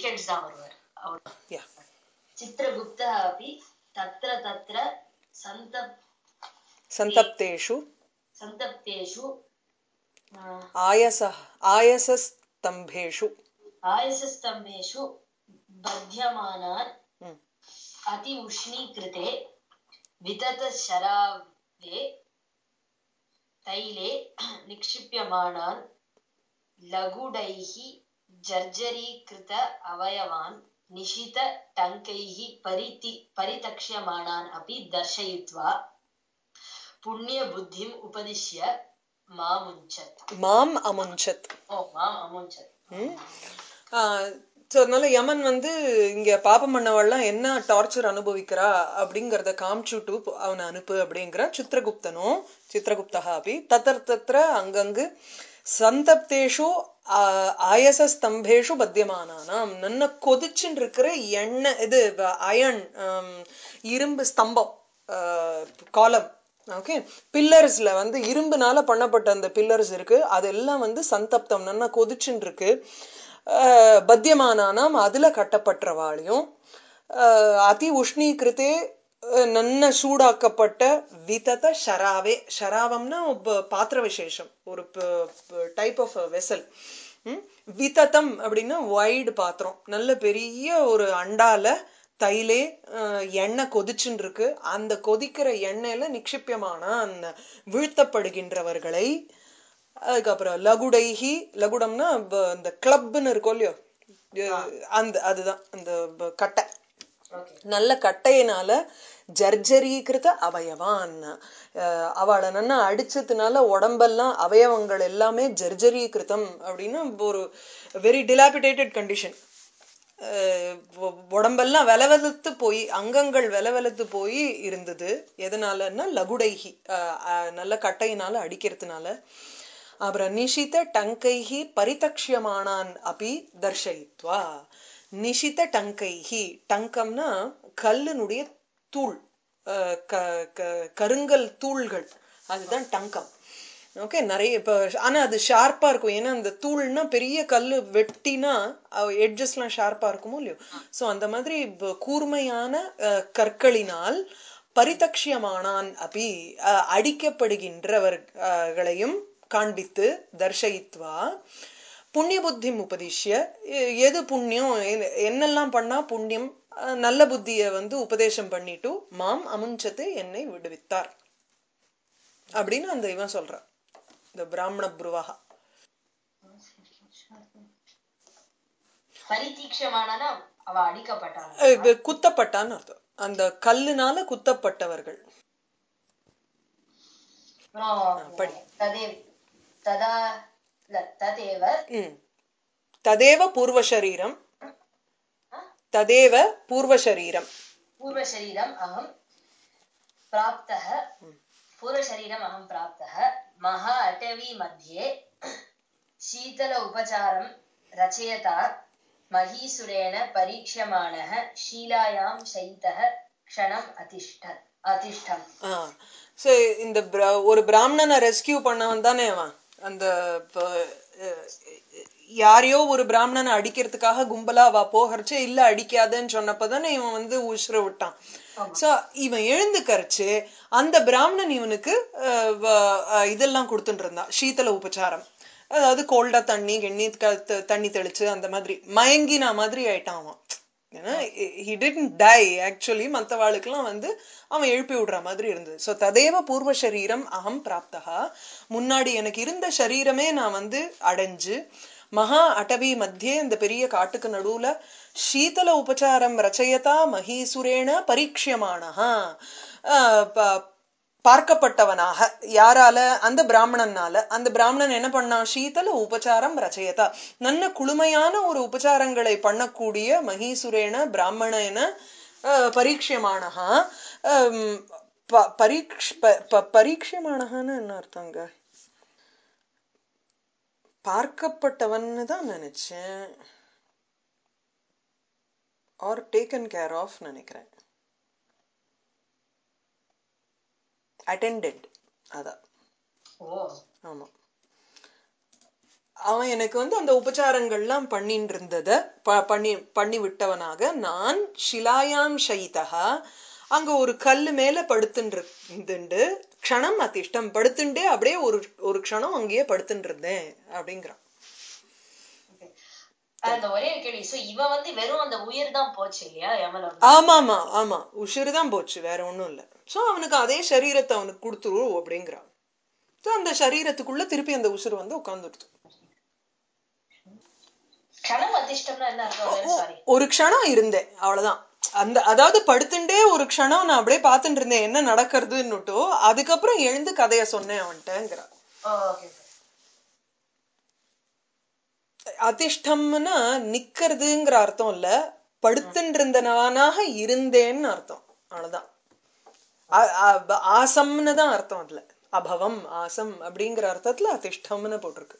Weekends தான் வருவார் அவர் யா चित्रगुप्तः अपि तत्र तत्र सन्तप् சந்தப்தேஷு सन्तप्तेषु आ, ஆயச ஆயசஸ்தம்பேஷு आयसस्तम्भेषु बध्यमानान् ம் अति उष्णीकृते विततशरावे तैले निक्षिप्यमाणान् लघुडैः जर्जरीकृत अवयवान् निशितटङ्कैः परिति परितक्ष्यमाणान् अपि दर्शयित्वा पुण्यबुद्धिम् उपदिश्य मामुञ्चत् மாம் அமுஞ்சத் ओ माम् अमुञ्चत् ஸோ அதனால யமன் வந்து இங்க பாபம் பண்ணவள்லாம் என்ன டார்ச்சர் அனுபவிக்கிறா அப்படிங்கறத காமிச்சுட்டு போ- அவனை அனுப்பு அப்படிங்கிற சித்திரகுப்தனும் சித்திரகுப்தா அப்படி தத்தர் தத்திர அங்கங்கு சந்தப்தேஷு ஆ- ஆயச ஸ்தம்பேஷு பத்தியமானானாம் நன்ன கொதிச்சுன்னு இருக்கிற எண்ணெய் இது அயன் இரும்பு ஸ்தம்பம் காலம் ஓகே பில்லர்ஸ்ல வந்து இரும்புனால பண்ணப்பட்ட அந்த பில்லர்ஸ் இருக்கு அதெல்லாம் வந்து சந்தப்தம் நன்னா கொதிச்சுன்னு இருக்கு ஆஹ் பத்தியமானானாம் அதுல கட்டப்பட்டவாளையும் ஆஹ் அதி உஷ்ணீகிருத்தே அஹ் நன்ன சூடாக்கப்பட்ட விதத ஷராவே ஷராவம்னா ஒப்ப- பாத்திர விசேஷம் ஒரு டைப் ஆஃப் வெசல் விததம் அப்படின்னா வைடு பாத்திரம் நல்ல பெரிய ஒரு அண்டால தைலே அஹ், எண்ணெய் கொதிச்சுன்னு இருக்கு அந்த கொதிக்கிற எண்ணெயில நிக்ஷிப்பியமான அந்த வீழ்த்தப்படுகின்றவர்களை அதுக்கப்புறம் லகுடைஹி லகுடம்னா ப- இந்த கிளப்னு இருக்கும் இல்லையோ அஹ் அந்த அதுதான் அந்த ப- கட்டை ஓகே நல்ல கட்டையினால ஜர்ஜரீகிருத அவயவான் அஹ் அவளை நன்னா அடிச்சதுனால உடம்பெல்லாம் அவயவங்கள் எல்லாமே ஜர்ஜரீகிருதம் அப்படின்னு ஒரு வெரி டிலாபிடேட்டட் கண்டிஷன் உடம்பெல்லாம் வெலவெலுத்து போய் அங்கங்கள் வெலவெலுத்து போய் இருந்தது எதனாலன்னா லகுடைகி அஹ் அஹ் நல்ல கட்டையினால அடிக்கிறதுனால அப்புறம் நிஷித டங்கைஹி பரிதக்ஷியமானான் அபி தர்ஷயித்வா நிஷித டங்கைஹி டங்கம்னா கல்லினுடைய தூள் அஹ் க- க- கருங்கல் தூள்கள் அதுதான் டங்கம் ஓகே நிறைய இப்போ ஆனா அது ஷார்ப்பா இருக்கும் ஏன்னா அந்த தூள்னா பெரிய கல்லு வெட்டினா எட்ஜஸ்லாம் ஷார்ப்பா இருக்குமோ இல்லையோ சோ அந்த மாதிரி ப- கூர்மையான அஹ், கற்களினால் பரிதக்ஷியமானான் அப்படி அடிக்கப்படுகின்றவர்களையும் காண்பித்து தர்ஷயித்வா புண்ணிய புத்தி உபதிஷ்ய எ- எது புண்ணியம் எ- என்னெல்லாம் பண்ணா புண்ணியம் அஹ், நல்ல புத்திய வந்து உபதேசம் பண்ணிட்டு மாம் அமுஞ்சத்து என்னை விடுவித்தார் அப்படின்னு அந்த இவன் சொல்றான் இந்த பிராமண புருவகா பரிதீட்சமானனா அவ அடிக்கப்பட்டான் அஹ் இது குத்தப்பட்டான்னு அர்த்தம் அந்த கல்லுனால குத்தப்பட்டவர்கள் படி. ததேவ் ததா இல்ல ததேவ ம். ததேவ பூர்வ சரீரம் ததேவ பூர்வ சரீரம் पूर्वशरीरम् अहं प्राप्तः पूर्वशरीरम् अहं प्राप्तः महा अटवी मध्ये शीतल उपचारं रचयता महीसुरेण परीक्ष्यमाणः शीलायां शयितः क्षणम् अतिष्ठ अतिष्ठम् ஆ. So, இந்த பிர- ஒரு பிராமணனை ரெஸ்கியூ பண்ணவன் தானே அவன் அந்த ப- அஹ், யாரையோ ஒரு பிராமணனை அடிக்கிறதுக்காக கும்பலா அவ போகறச்சு இல்ல அடிக்காதன்னு சொன்னப்பதானே இவன் வந்து உசுர விட்டான் சோ இவன் எழுந்து கரைச்சு அந்த பிராமணன் இவனுக்கு அஹ், வ- அஹ், இதெல்லாம் கொடுத்துட்டு இருந்தான் சீதல உபச்சாரம் அதாவது கோல்டா தண்ணி கெண்ணி க- த- தண்ணி தெளிச்சு அந்த மாதிரி மயங்கினா மாதிரி ஆயிட்டான் அவன் ஏன்னா ஹி டிடன்ட் டை ஆக்சுவலி மற்றவாளுக்கெல்லாம் வந்து அவன் எழுப்பி விடுற மாதிரி இருந்தது ஸோ ததேவ பூர்வ சரீரம் அகம் பிராப்தகா முன்னாடி எனக்கு இருந்த சரீரமே நான் வந்து அடைஞ்சு மகா அடவி மத்தியே இந்த பெரிய காட்டுக்கு நடுவுல சீதல உபச்சாரம் ரச்சயதா மகீசுரேண பரீட்சியமானஹா ஆஹ் ப- பார்க்கப்பட்டவனாக யாரால அந்த பிராமணனால அந்த பிராமணன் என்ன பண்ணான் சீதல உபச்சாரம் ரச்சயதா நல்ல குளுமையான ஒரு உபச்சாரங்களை பண்ணக்கூடிய மகீசுரேன பிராமணன அஹ், பரீட்சியமானஹா அம், ப- பரீக்ஷ் ப- ப- பரீட்சியமானஹான்னு என்ன அர்த்தங்க பார்க்கப்பட்டவன்னு தான் நினைச்சேன் ஆர் டேக்கன் கேர் ஆஃப் நினைக்கிறேன் அட்டெண்டட் அதான் ஓ ஆமா அவன் எனக்கு வந்து அந்த உபச்சாரங்கள்லாம் பண்ணிட்டு இருந்தத ப- பண்ணி பண்ணி விட்டவனாக நான் ஷிலாயாம் ஷயிதா அங்க ஒரு கல்லு மேல படுத்துட்டு க்ஷணம் அதிஷ்டம் படுத்துட்டே அப்படியே ஒரு ஒரு க்ஷணம் அங்கேயே படுத்துட்டு இருந்தேன் அப்படிங்கிறான் அந்த ஒரே ஒரு கேள்வி சோ இவன் வந்து வெறும் அந்த உயிர் தான் போச்சு இல்லையா யமலோகம் ஆமா ஆமா ஆமா உஷிரு தான் போச்சு வேற ஒண்ணும் இல்ல சோ அவனுக்கு அதே சரீரத்தை அவனுக்கு கொடுத்துரு அப்படிங்கிறான் சோ அந்த சரீரத்துக்குள்ள திருப்பி அந்த உசுறு வந்து உட்கார்ந்துடுது கணம் அதிர்ஷ்டம்னா என்ன அர்த்தம் சாரி ஒரு க்ஷணம் இருந்தேன் அவ்வளவுதான் அந்த அதாவது படுத்துட்டே ஒரு க்ஷணம் நான் அப்படியே பார்த்துட்டு இருந்தேன் என்ன நடக்கிறதுன்னுட்டோ அதுக்கப்புறம் எழுந்து கதைய சொன்னேன் அவன்கிட்டங்கிறான் ஓகே அதிஷ்டம்னா நிக்கிறதுங்கிற அர்த்தம் இல்ல படுத்துட்டு இருந்தனானாக இருந்தேன்னு அர்த்தம் அவ்வளவுதான் ஆ- ஆ- ஆசம்னு தான் அர்த்தம் அதுல அபவம் ஆசம் அப்படிங்கிற அர்த்தத்துல அதிஷ்டம்னு போட்டிருக்கு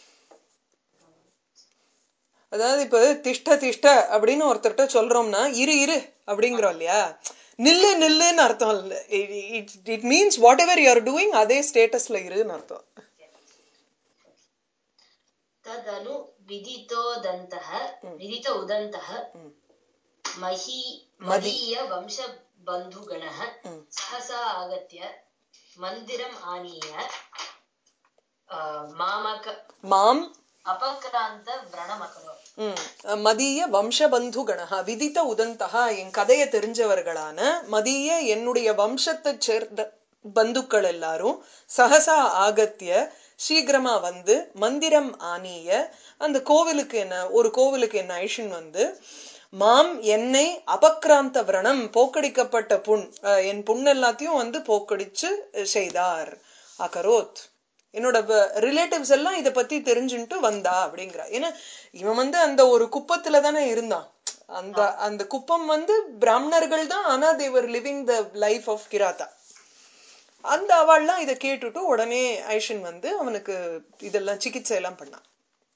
அதாவது இப்ப திஷ்ட திஷ்ட அப்படின்னு ஒருத்தர்கிட்ட சொல்றோம்னா இரு இரு அப்படிங்கிறோம் இல்லையா நில்லு நில்லுன்னு அர்த்தம் இல்ல it means whatever you are doing அதே ஸ்டேட்டஸ்ல இருன்னு அர்த்தம் तदनु विदितोदन्तः विदित उदन्तः मही मदीय वंशबन्धुगणः सहसा आगत्य मन्दिरम् आनीय अ, मामक மாம் अपक्रान्त व्रणमकरोत् ம். மதிய வம்சபந்துகணா விதித்த உதந்தகா என் கதையை தெரிஞ்சவர்களான மதிய என்னுடைய வம்சத்தைச் சேர்ந்த பந்துக்கள் எல்லாரும் சகசா ஆகத்திய சீக்கிரமா வந்து மந்திரம் ஆனிய அந்த கோவிலுக்கு என்ன ஒரு கோவிலுக்கு என்ன ஐஷன் வந்து மாம் என்னை அபக்ராந்த விரணம் போக்கடிக்கப்பட்ட புண் அஹ், என் புண் எல்லாத்தையும் வந்து போக்கடிச்சு செய்தார் அகரோத் என்னோட ரிலேட்டிவ்ஸ் எல்லாம் இத பத்தி தெரிஞ்சுட்டு வந்தா அப்படிங்கிறா ஏன்னா இவன் வந்து அந்த ஒரு குப்பத்துல தானே இருந்தான் அந்த அந்த குப்பம் வந்து பிராமணர்கள் தான் ஆனா they're living the life of கிராத்தா அந்த அவள்லாம் இதை கேட்டுட்டு உடனே ஐஷன் வந்து அவனுக்கு இதெல்லாம் சிகிச்சை எல்லாம் பண்ணான்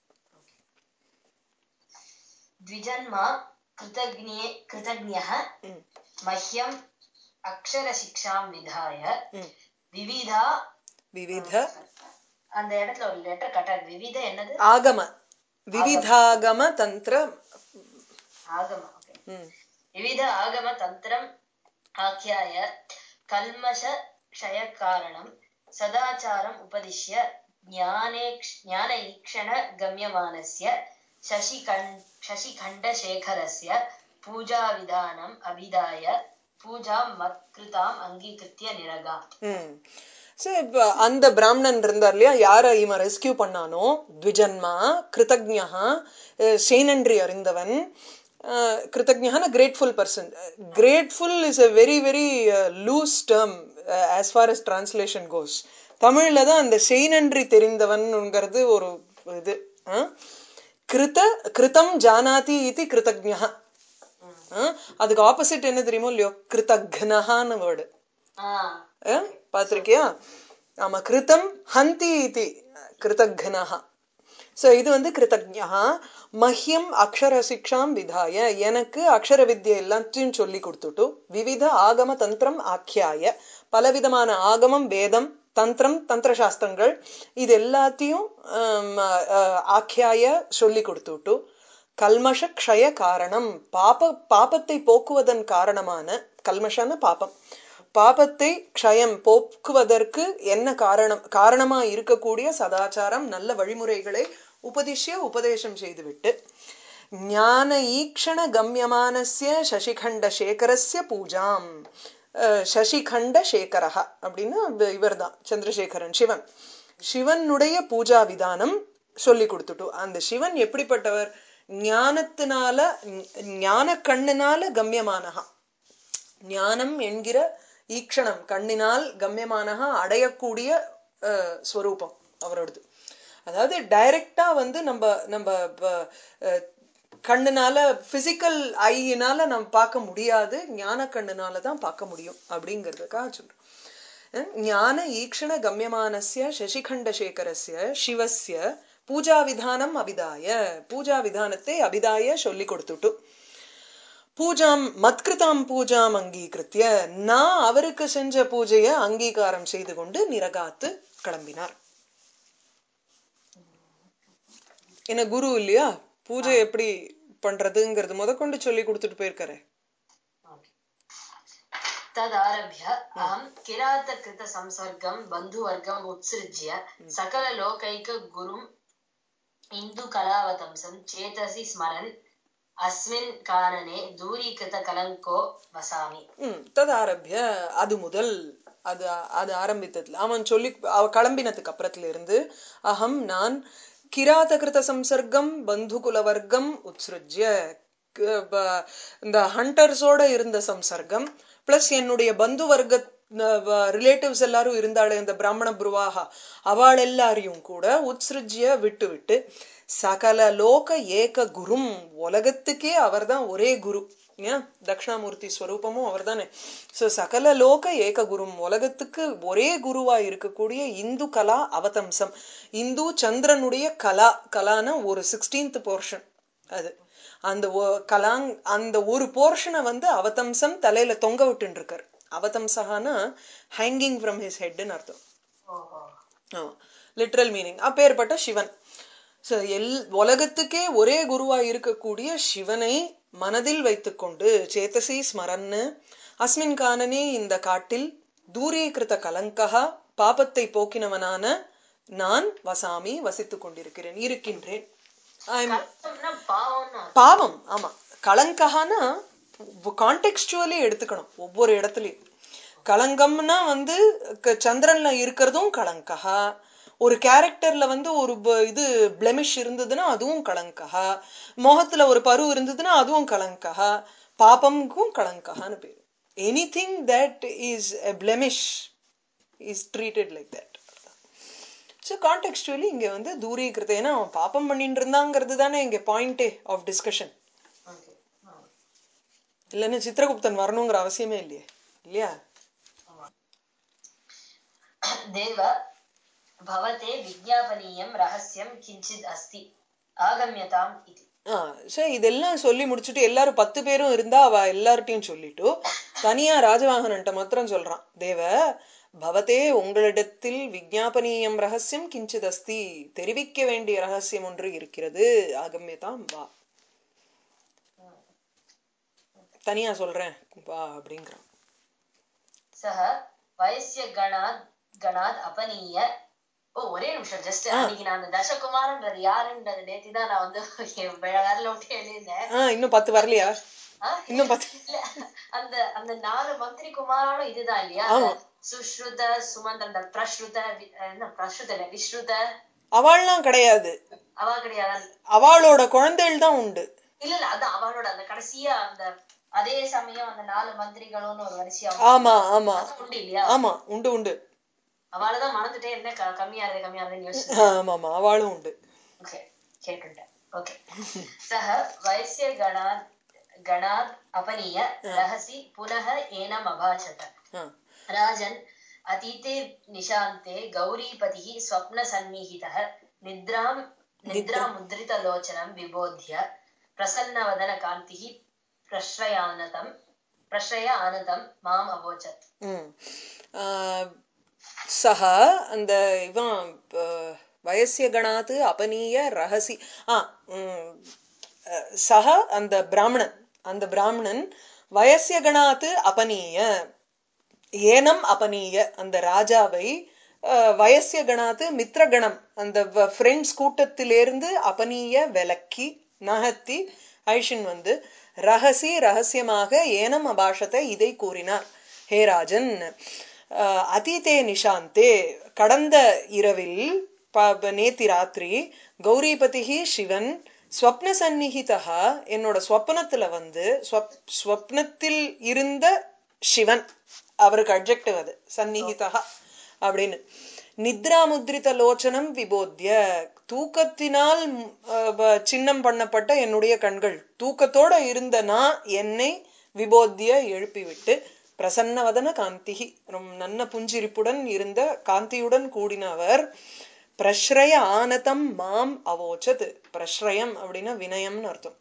द्विजन्मा कृतज्ञे कृतज्ञः मह्यम् अक्षरशिक्षां विधाय ம். विविधा விவித அந்த இடத்துல ஒரு லெட்டர் கட்டாது விவித என்னது ஆகம விவிதாகம தந்திர ஆகம ஓகே ம், विविध आगम तन्त्रम् आख्याय कल्मष क्षयकारणं सदाचारम् उपदिश्य ज्ञाने ज्ञान ईक्षण गम्यमानस्य शशिकण् शशिखण्डशेखरस्य पूजाविधानम् अभिधाय पूजां मत्कृताम् अङ्गीकृत्य निरगात् ம். சரி இப்ப அந்த பிராமணன் இருந்தார் இல்லையா யார இவன் ரெஸ்கியூ பண்ணானோ த்விஜன்மா கிருதஜ்ஞா அஹ், சேனன்றி அறிந்தவன் கிருத்தஜான grateful person grateful is a very very loose term as far as translation goes தமிழ்ல தான் அந்த செய்நன்றி தெரிந்தவன்ங்கிறது ஒரு இது அஹ். கிருத கிருதம் ஜானாதி இது கிருத்தஜா அதுக்கு ஆப்போசிட் என்ன தெரியுமோ இல்லையோ கிருத்தக்னஹான்னு வேர்டு ஆ பாத்திருக்கியா ஆமா கிருதம் ஹந்தி இது கிருதக்னஹ சோ இது வந்து கிருதஜா மஹ்யம் அக்ஷர சிக்ஷாம் விதாய எனக்கு அக்ஷர வித்யை எல்லாத்தையும் சொல்லி கொடுத்துட்டு விவித ஆகம தந்திரம் ஆக்கியாய பலவிதமான ஆகமம் வேதம் தந்திரம் தந்திர சாஸ்திரங்கள் இது எல்லாத்தையும் ஆம், அஹ், ஆக்கியாய சொல்லி கொடுத்துட்டு கல்மஷ க்ஷய காரணம் பாப பாபத்தை போக்குவதன் காரணமான கல்மஷன பாபம் பாபத்தை க்ஷயம் போக்குவதற்கு என்ன காரணம் காரணமா இருக்கக்கூடிய சதாச்சாரம் நல்ல வழிமுறைகளை உபதிஷ்ய உபதேசம் செய்துவிட்டு ஞான ஈக்ஷண கம்யமானஸ்ய சசிகண்ட சேகரஸ்ய பூஜாம் அஹ், சசிகண்ட சேகரஹ அப்படின்னு இவர்தான் சந்திரசேகரன் சிவன் சிவனுடைய பூஜா விதானம் சொல்லி கொடுத்துட்டோம் அந்த சிவன் எப்படிப்பட்டவர் ஞானத்தினால ஞான கண்ணினால கம்யமானஹா ஞானம் என்கிற ஈக்ஷணம் கண்ணினால் கம்யமானஹா அடையக்கூடிய அஹ், ஸ்வரூபம் அவரோடது அதாவது டைரக்டா வந்து நம்ம நம்ம ப- அஹ், கண்ணுனால பிசிக்கல் ஐயினால நம்ம பார்க்க முடியாது ஞான கண்ணுனால தான் பார்க்க முடியும் அப்படிங்கிறதுக்காக சொல்றோம் அஹ், ஞான ஈக்ஷண கம்யமானஸ்ய சசிகண்ட சேகரஸ்ய சிவஸ்ய பூஜா விதானம் அபிதாய பூஜா விதானத்தை அபிதாய சொல்லி கொடுத்துட்டு பூஜாம் மத்கிருதாம் பூஜாம் அங்கீகிருத்திய நான் அவருக்கு செஞ்ச பூஜைய அங்கீகாரம் செய்து கொண்டு நிரகாத்து கிளம்பினார் என்ன குரு இல்லையா பூஜை எப்படி பண்றதுங்கிறது முதற்கொண்டு சொல்லி கொடுத்துட்டு போயிருக்காரு तदारभ्य अहं किरातकृतसंसर्गं बन्धुवर्गम् उत्सृज्य सकललोकैकगुरुम् इन्दुकलावतंसं चेतसि स्मरन् अस्मिन् कानने दूरीकृतकलङ्को वसामि ம் தது ஆரம்பிய அது முதல் அது அது ஆரம்பித்ததுல அவன் சொல்லி அவ கிளம்பினதுக்கு அப்புறத்துல இருந்து அகம் நான் கிராதகிருத சம்சர்க்கம் பந்துகுல வர்க்கம் உத்ஸ்ருஜ்ய க- ப- இந்த ஹண்டர்ஸோட இருந்த சம்சர்க்கம் பிளஸ் என்னுடைய பந்து வர்க்க ரிலேட்டிவ்ஸ் எல்லாரும் இருந்தாளே இந்த பிராமண புருவாகா அவள் எல்லாரையும் கூட உத்ஸ்ருஜ்ய விட்டு விட்டு சகல லோக ஏக குரும் உலகத்துக்கே அவர்தான் ஒரே குரு ஏன் தட்சிணாமூர்த்தி ஸ்வரூபமும் அவர்தானே சோ சகல லோக ஏக குரும் உலகத்துக்கு ஒரே குருவா இருக்கக்கூடிய இந்து கலா அவதம்சம் இந்து சந்திரனுடைய கலா கலான ஒரு சிக்ஸ்டீன்த் போர்ஷன் அது அந்த ஒ- கலாங் அந்த ஒரு போர்ஷனை வந்து அவதம்சம் தலையில தொங்க விட்டுன்னு இருக்காரு அவதம்சகானா ஹேங்கிங் ஃப்ரம் ஹிஸ் ஹெட்னு அர்த்தம் ओहो லிட்ரல் மீனிங் அப்பேற்பட்ட சிவன் So, எல் உலகத்துக்கே ஒரே குருவா இருக்கக்கூடிய சிவனை மனதில் வைத்துக்கொண்டு சேத்தசி ஸ்மரன்னு அஸ்மின் கானனே இந்த காட்டில் தூரீகிருத கலங்கா பாபத்தை போக்கினவனான நான் வசாமி வசித்துக் கொண்டிருக்கிறேன் இருக்கின்றேன் I'm கஷ்டம்னா பாவம்னா பாவம் ஆமா கலங்கஹானா கான்டெக்ஸ்டுவலி எடுத்துக்கணும் ஒவ்வொரு இடத்துலயும் களங்கம்னா வந்து க- சந்திரன்ல இருக்கிறதும் கலங்கஹா ஒரு கேரக்டர்ல வந்து ஒரு ப- இது பிளெமிஷ் இருந்ததுன்னா அதுவும் கலங்கஹா முகத்துல ஒரு பரு இருந்ததுன்னா அதுவும் கலங்கஹா பாபம்க்கும் கலங்கஹான்னு பேரு anything that is blemish is treated like that so contextually இங்க வந்து தூரீகிருத்த ஏன்னா அவன் பாப்பம் பண்ணிட்டு இருந்தாங்கிறது தானே இங்க பாயிண்டே ஆஃப் டிஸ்கஷன் ஓகே இல்லைன்னா சித்திரகுப்தன் வரணுங்கிற அவசியமே இல்லையே இல்லையா देव भवते विज्ञापनीयं रहस्यं किञ्चित् अस्ति आगम्यताम् इति ஆ சரி இதெல்லாம் சொல்லி முடிச்சுட்டு எல்லாரும் பத்து பேரும் இருந்தா அவ எல்லார்ட்டையும் சொல்லிட்டு தனியா ராஜவாகனன்ட்ட மாத்திரம் சொல்றான் தேவ பவதே உங்களிடத்தில் விஜாபனீயம் ரகசியம் கிஞ்சித் அஸ்தி தெரிவிக்க வேண்டிய ரகசியம் ஒன்று இருக்கிறது ஆகம்யதாம் வா தனியா சொல்றேன் வா அப்படிங்கிறான் सः वयस्य गणात् गणात् अपनीय ஓ ஒரே நிமிஷம் ஜஸ்ட் அன்னைக்கு நான் அந்த தசகுமாரன்றது யாருன்றது நேத்தி தான் நான் வந்து என் விரல விட்டு எழுதினேன் ஆ இன்னும் பத்து வரலையா ஆ? இன்னும் பத்து இல்ல அந்த அந்த நாலு மந்திரி குமாரானும் இதுதான் இல்லையா ஆமா. அந்த சுஷ்ருத சுமந்த அந்த பிரஸ்ருத வி- என்ன பிரஸ்ருத இல்ல விஸ்ருத அவள்லாம் கிடையாது அவ கிடையாது அவளோட குழந்தைகள் தான் உண்டு இல்ல இல்ல அது அவளோட அந்த கடைசியா அந்த அதே சமயம் அந்த நாலு மந்திரிகளும் ஒரு வரிசையா ஆமா ஆமா அது உண்டு இல்லையா ஆமா உண்டு உண்டு அவளதான் மறந்துட்டே என்ன க- கம்மியாருது கம்மியாருதுன்னு யோசிச்சு ஆமா ஆமா அவளும் உண்டு ஓகே கேட்டுட்டேன் ஓகே சः वैश्य गणात् गणात् अपनीय रहसि पुनः एनम् अभाषत ஆ. राजन् अतीते निशान्ते गौरीपतिः स्वप्नसन्निहितः निद्रां निद्रामुद्रितलोचनं विबोध्य प्रसन्नवदनकान्तिः प्रश्रयानतं प्रश्रय आनतं माम् अवोचत् ம். ஆஹ், சஹ அந்த இவன் ப- வயசிய கணாத்து அபனீய ரகசி ஆ ம், அஹ், சஹ அந்த பிராமணன் அந்த பிராமணன் வயசிய கணாத்து அபனீய ஏனம் அபனீய அந்த ராஜாவை அஹ், வயசிய கணாத்து மித்ரகணம் அந்த ஃப்ரெண்ட்ஸ் கூட்டத்திலிருந்து அபனீய விலக்கி நகர்த்தி ஐஷன் வந்து ரகசி ரகசியமாக ஏனம் அபாஷத்தை இதை கூறினார் ஹே ராஜன் அஹ், அதீதே நிஷாந்தே கடந்த இரவில் ப- நேத்தி ராத்திரி கௌரிபதிகி சிவன் ஸ்வப்ன சந்நிகிதா என்னோட ஸ்வப்னத்துல வந்து ஸ்வப்- ஸ்வப்னத்தில் இருந்த சிவன் அவருக்கு அட்ஜெக்டிவ் அது சந்நிகிதா அப்படின்னு நித்ரா முத்ரித லோச்சனம் விபோத்திய தூக்கத்தினால் ம், அஹ், வ- சின்னம் பண்ணப்பட்ட என்னுடைய கண்கள் தூக்கத்தோட இருந்த நான் என்னை விபோத்திய எழுப்பிவிட்டு பிரசன்னவதன காந்திகி ரொம்ப நல்ல புஞ்சிரிப்புடன் இருந்த காந்தியுடன் கூடின அவர் பிரஸ்ரய ஆனதம் மாம் அவோச்சத் பிரஸ்ரயம் அப்படின்னா வினயம்னு அர்த்தம்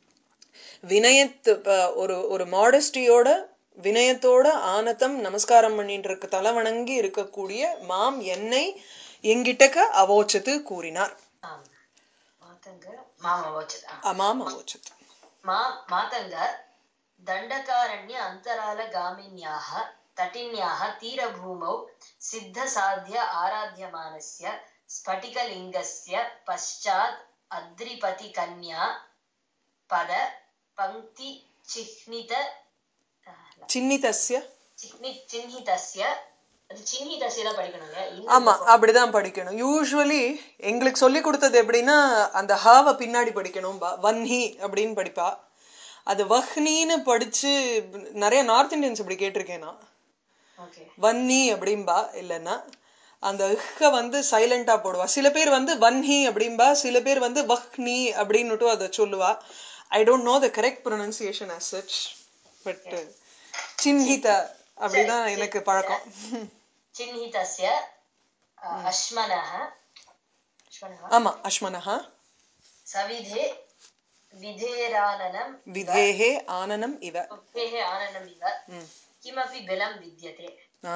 வினயத்து ப- ஒரு ஒரு மாடஸ்டியோட வினயத்தோட ஆனதம் நமஸ்காரம் பண்ணிட்டு இருக்க தலை வணங்கி இருக்கக்கூடிய மாம் என்னை எங்கிட்டக்க அவோச்சத்து கூறினார் ஆம் मातङ्ग मामवोचत् आ. அமாம் அவோச்சத் मा मातङ्ग दण्डकारण्य अन्तरालगामिन्याः तटिन्याः तीरभूमौ सिद्धसाध्य आराध्यमानस्य स्फटिकलिङ्गस्य पश्चात् अद्रिपतिकन्या पद पङ्क्तिचिह्नित சின்னிதஸ்ய चिह्नि चिह्नितस्य அது சின்னிதஸ்ய தான் படிக்கணும் இல்லையா இந்த ஆமா அப்படிதான் படிக்கணும் யூஸ்வலி எங்களுக்கு சொல்லி கொடுத்தது எப்படின்னா அந்த ஹாவை பின்னாடி படிக்கணும் பா- வன்ஹி அப்படின்னு படிப்பா அது வஹ்னின்னு படிச்சு நிறைய நார்த் இந்தியன்ஸ் இப்படி கேட்டிருக்கேன் நான் ஓகே வன்னி அப்படிம்பா இல்லைன்னா அந்த இஹ்க வந்து சைலண்டா போடுவா சில பேர் வந்து வன்ஹி அப்படிம்பா சில பேர் வந்து வஹ்னி அப்படின்னுட்டு அதை சொல்லுவா I don't know the correct pronunciation as such but சின்ஹித அப்படிதான் எனக்கு பழக்கம் चिह्नितस्य अ, अश्मनः अश्मनः ஆமா அஸ்மனஹா सविधे विधेराननं விதேஹே ஆனனம் இவ बुद्धेः आननमिव किमपि बिलं विद्यते ஆ.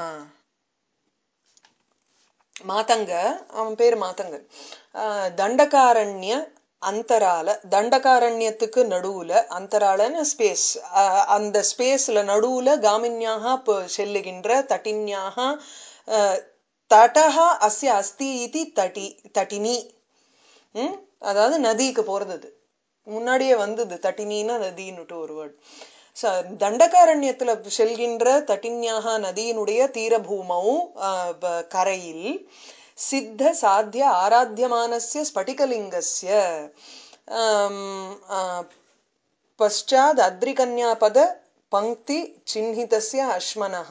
மாதங்க அவன் பேர் மாதங்க ஆ, தண்டகாரண்ய அந்தரால தண்டகாரண்யத்துக்கு நடுவுல அந்தராலன்னு ஸ்பேஸ் அந்த ஸ்பேஸ்ல நடுவுல காமின்யாக ப- செல்லுகின்ற தட்டின்யாக ஆ, தடஹ அஸ்ய அஸ்தி இதி தட்டி தட்டினி ம்? அதாவது நதிக்கு போறது அது. முன்னாடியே வந்தது தட்டினின்னா நதின்னுட்டு ஒரு வேர்ட் தண்டகாரண்யத்துல செல்கின்ற தட்டின்யாக நதியினுடைய தீரபூமௌ ஆஹ், ப- கரையில் சித்த சாத்திய ஆராத்தியமானஸ்ய ஸ்படிகலிங்கஸ்ய ஆம், ஆஹ், பశ్చాத் அத்ரிகன்யாபத பங்கி சின்னிதஸ்ய அஸ்மனः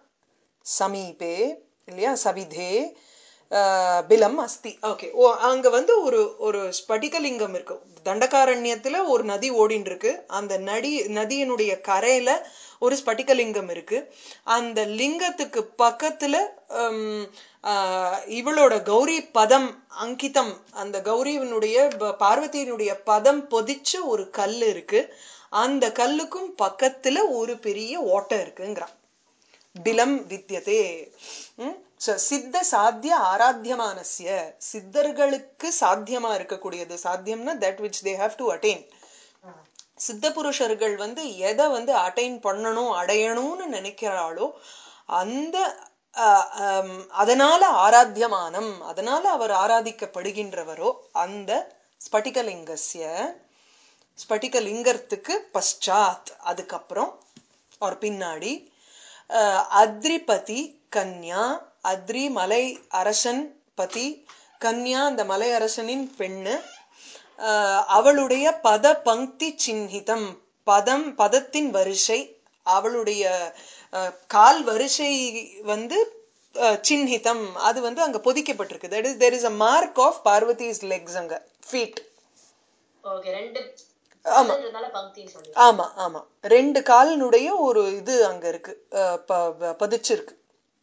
சமீபே இல்லையா சவிதே ஆஹ், பிலம் அஸ்தி ஓகே ஓ அங்க வந்து ஒரு ஒரு ஸ்படிகலிங்கம் இருக்கு தண்டகாரண்யத்துல ஒரு நதி ஓடின்னு இருக்கு அந்த நடி நதியினுடைய கரையில ஒரு ஸ்படிகலிங்கம் இருக்கு அந்த லிங்கத்துக்கு பக்கத்துல ஹம், ஆஹ், இவளோட கௌரி பதம் அங்கிதம் அந்த கௌரியினுடைய ப- பார்வதியினுடைய பதம் பொதிச்ச ஒரு கல் இருக்கு அந்த கல்லுக்கும் பக்கத்துல ஒரு பெரிய ஓட்டை இருக்குங்கிறான் பிலம் வித்தியதே ம்? So, சித்த சாத்திய ஆராத்தியமானஸ்ய சித்தர்களுக்கு சாத்தியமா இருக்கக்கூடியது சாத்தியம்னா that which they have to attain சித்த புருஷர்கள் வந்து எதை வந்து அட்டைன் பண்ணணும் அடையணும்னு நினைக்கிறாளோ அந்த அஹ், ஹம், அதனால ஆராத்தியமானம் அதனால அவர் ஆராதிக்கப்படுகின்றவரோ அந்த ஸ்பட்டிகலிங்கஸ்ய ஸ்பட்டிகலிங்கத்துக்கு பశ్చాத் அதுக்கப்புறம் ஒரு பின்னாடி அஹ், அத்ரிபதி கன்யா அத்ரி மலை அரசன் பதி கன்யா அந்த மலை அரசனின் பெண்ணு அஹ், அவளுடைய பத பங்கி சின்னிதம் பதம் பதத்தின் வரிசை அவளுடைய அஹ், கால் வரிசை வந்து அஹ், சின்னிதம் அது வந்து அங்க பொதிக்கப்பட்டிருக்கு that is there is a mark of Parvati's legs அங்க ஃபீட் ஓகே ரெண்டு ஆமா. அதுன்றதுனால பங்கின்னு சொல்லி ஆமா ஆமா ரெண்டு காலினுடைய ஒரு இது அங்க இருக்கு அஹ், ப- ப- பதிச்சிருக்கு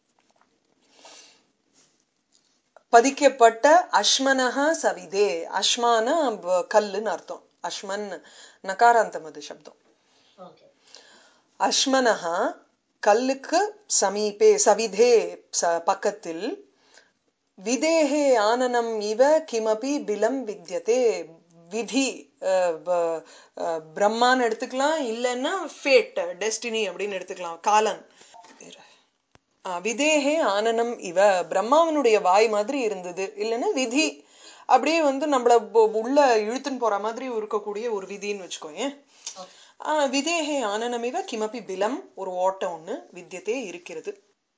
பதிக்கப்பட்ட அஸ்மனஹ சவிதே அஸ்மான ப- கல்லுன்னு அர்த்தம் அஸ்மன் நகாராந்தம் அது சப்தம் ஓகே அஸ்மனஹ கல்லுக்கு சமீபே சவிதே ச- பக்கத்தில் விதேஹே ஆனனம் இவ கிமபி பிலம் வித்யதே விதி அஹ், ப- அஹ், பிரம்மான்னு எடுத்துக்கலாம் இல்லைன்னா ஃபேட் டெஸ்டினி அப்படின்னு எடுத்துக்கலாம் காலன் ஆ, விதேஹே ஆனனம் இவ பிரம்மாவனுடைய வாய் மாதிரி இருந்தது இல்லைன்னா விதி அப்படியே வந்து நம்மள ப- உள்ள இழுத்துன்னு போற மாதிரி இருக்கக்கூடிய ஒரு விதின்னு வச்சுக்கோங்க ஆ, விதேஹே ஆனனம் இவ கிமபி பிலம் ஒரு ஓட்டம் ஒண்ணு வித்தியதே இருக்கிறது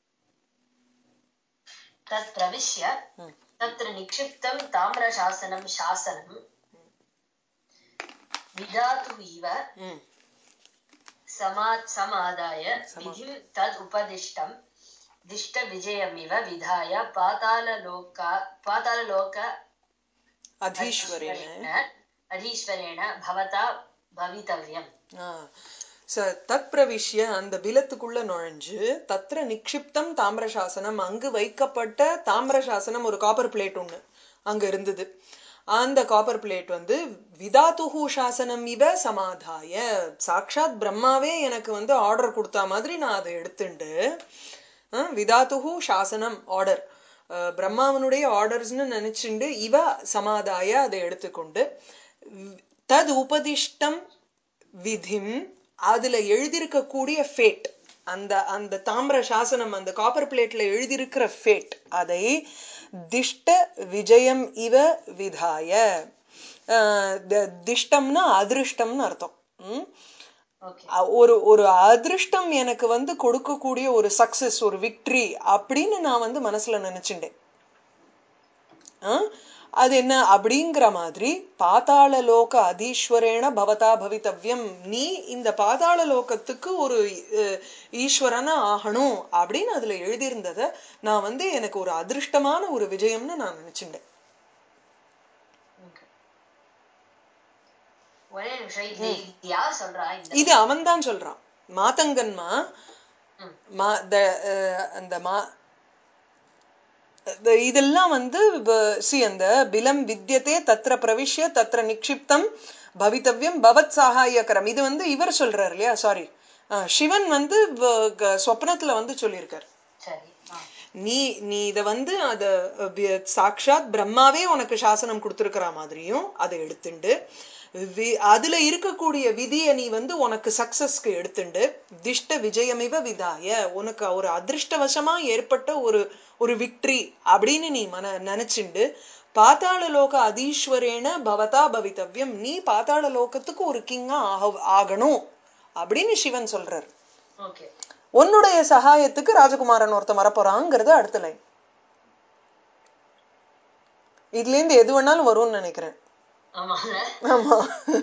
तत् प्रविश्य तत्र निक्षिप्तं ताम्रशासनं शासनं विधातु इव ம் समा समादाय विधिं तद् उपदिष्टं दिष्टविजयमिव विधाय पाताललोका पाताललोक அதீஸ்வரேன अधीश्वरेण भवता भवितव्यम् ஆ. ச- தத் பிரவிஷ்ய அந்த பிலத்துக்குள்ள நுழைஞ்சு தத்ர நிக்ஷிப்தம் தாமிரசாசனம் அங்கு வைக்கப்பட்ட தாமிரசாசனம் ஒரு காப்பர் பிளேட் ஒண்ணு அங்க இருந்தது அந்த காப்பர் பிளேட் வந்து விதாத்துஹு சாசனம் இவ சமாதாய சாக்ஷாத் பிரம்மாவே எனக்கு வந்து ஆர்டர் கொடுத்தா மாதிரி நான் அதை எடுத்துண்டு ஆ, விதாத்துஹு சாசனம் ஆர்டர் அஹ், பிரம்மாவனுடைய ஆர்டர்ஸ்னு நினைச்சுண்டு இவ சமாதாய அதை எடுத்துக்கொண்டு வி- தத் உபதிஷ்டம் விதிம் அதுல எழுதியிருக்கக்கூடிய ஃபேட் அந்த அந்த தாமிர சாசனம் அந்த காப்பர் பிளேட்ல எழுதியிருக்கிற ஃபேட் அதை திஷ்ட விஜயம் இவ விதாய அஹ், த- திஷ்டம்னா அதிருஷ்டம்னு அர்த்தம் ம்? ஓகே அ- ஒரு ஒரு அதிருஷ்டம் எனக்கு வந்து கொடுக்கக்கூடிய ஒரு சக்சஸ் ஒரு விக்டரி அப்படின்னு நான் வந்து மனசுல நினைச்சுட்டேன் ஆ? அது என்ன அப்படிங்கிற மாதிரி பாதாள லோக அதீஸ்வரேன பவதா பவித்தவ்யம் நீ இந்த பாதாள லோகத்துக்கு ஒரு அஹ், ஈஸ்வரனா ஆகணும் அப்படின்னு அதுல எழுதியிருந்தத நான் வந்து எனக்கு ஒரு அதிருஷ்டமான ஒரு விஜயம்னு நான் நினைச்சுட்டேன் ஓகே ஒரே நிமிஷம் இது இது யார் சொல்றா இந்த இது அவன்தான் சொல்றான் மாதங்கன்மா ம். மா த- அஹ், அந்த மா the- இதெல்லாம் வந்து சி அந்த பிலம் வித்யதே தத்ர பிரவிஷ்ய தத்ர நிக்ஷிப்தம் பவித்தவ்யம் பவத் சாகாயகரம் இது வந்து இவர் சொல்றாரு இல்லையா சாரி சிவன் வந்து வ- க- சொப்னத்துல வந்து சொல்லியிருக்காரு சரி ஆ. நீ நீ இத வந்து அத அஹ், வி- சாக்ஷாத் பிரம்மாவே உனக்கு சாசனம் கொடுத்திருக்கிற மாதிரியும் அதை எடுத்துண்டு வி- அதுல இருக்கக்கூடிய விதியை நீ வந்து உனக்கு சக்சஸ்க்கு எடுத்துண்டு திஷ்ட விஜயமிவ விதாய உனக்கு ஒரு அதிர்ஷ்டவசமா ஏற்பட்ட ஒரு ஒரு விக்டரி அப்படின்னு நீ மன நினைச்சுண்டு பாதாள லோக அதீஸ்வரேன பவதா பவித்தவ்யம் நீ பாதாள லோகத்துக்கு ஒரு கிங்கா ஆக ஆகணும் அப்படின்னு சிவன் சொல்றார் ஓகே உன்னுடைய சகாயத்துக்கு ராஜகுமாரன் ஒருத்தன் வரப்போறாங்கிறது அடுத்த லைன் இதுல இருந்து எது வேணாலும் வரும்னு நினைக்கிறேன் ஆமால ஆமா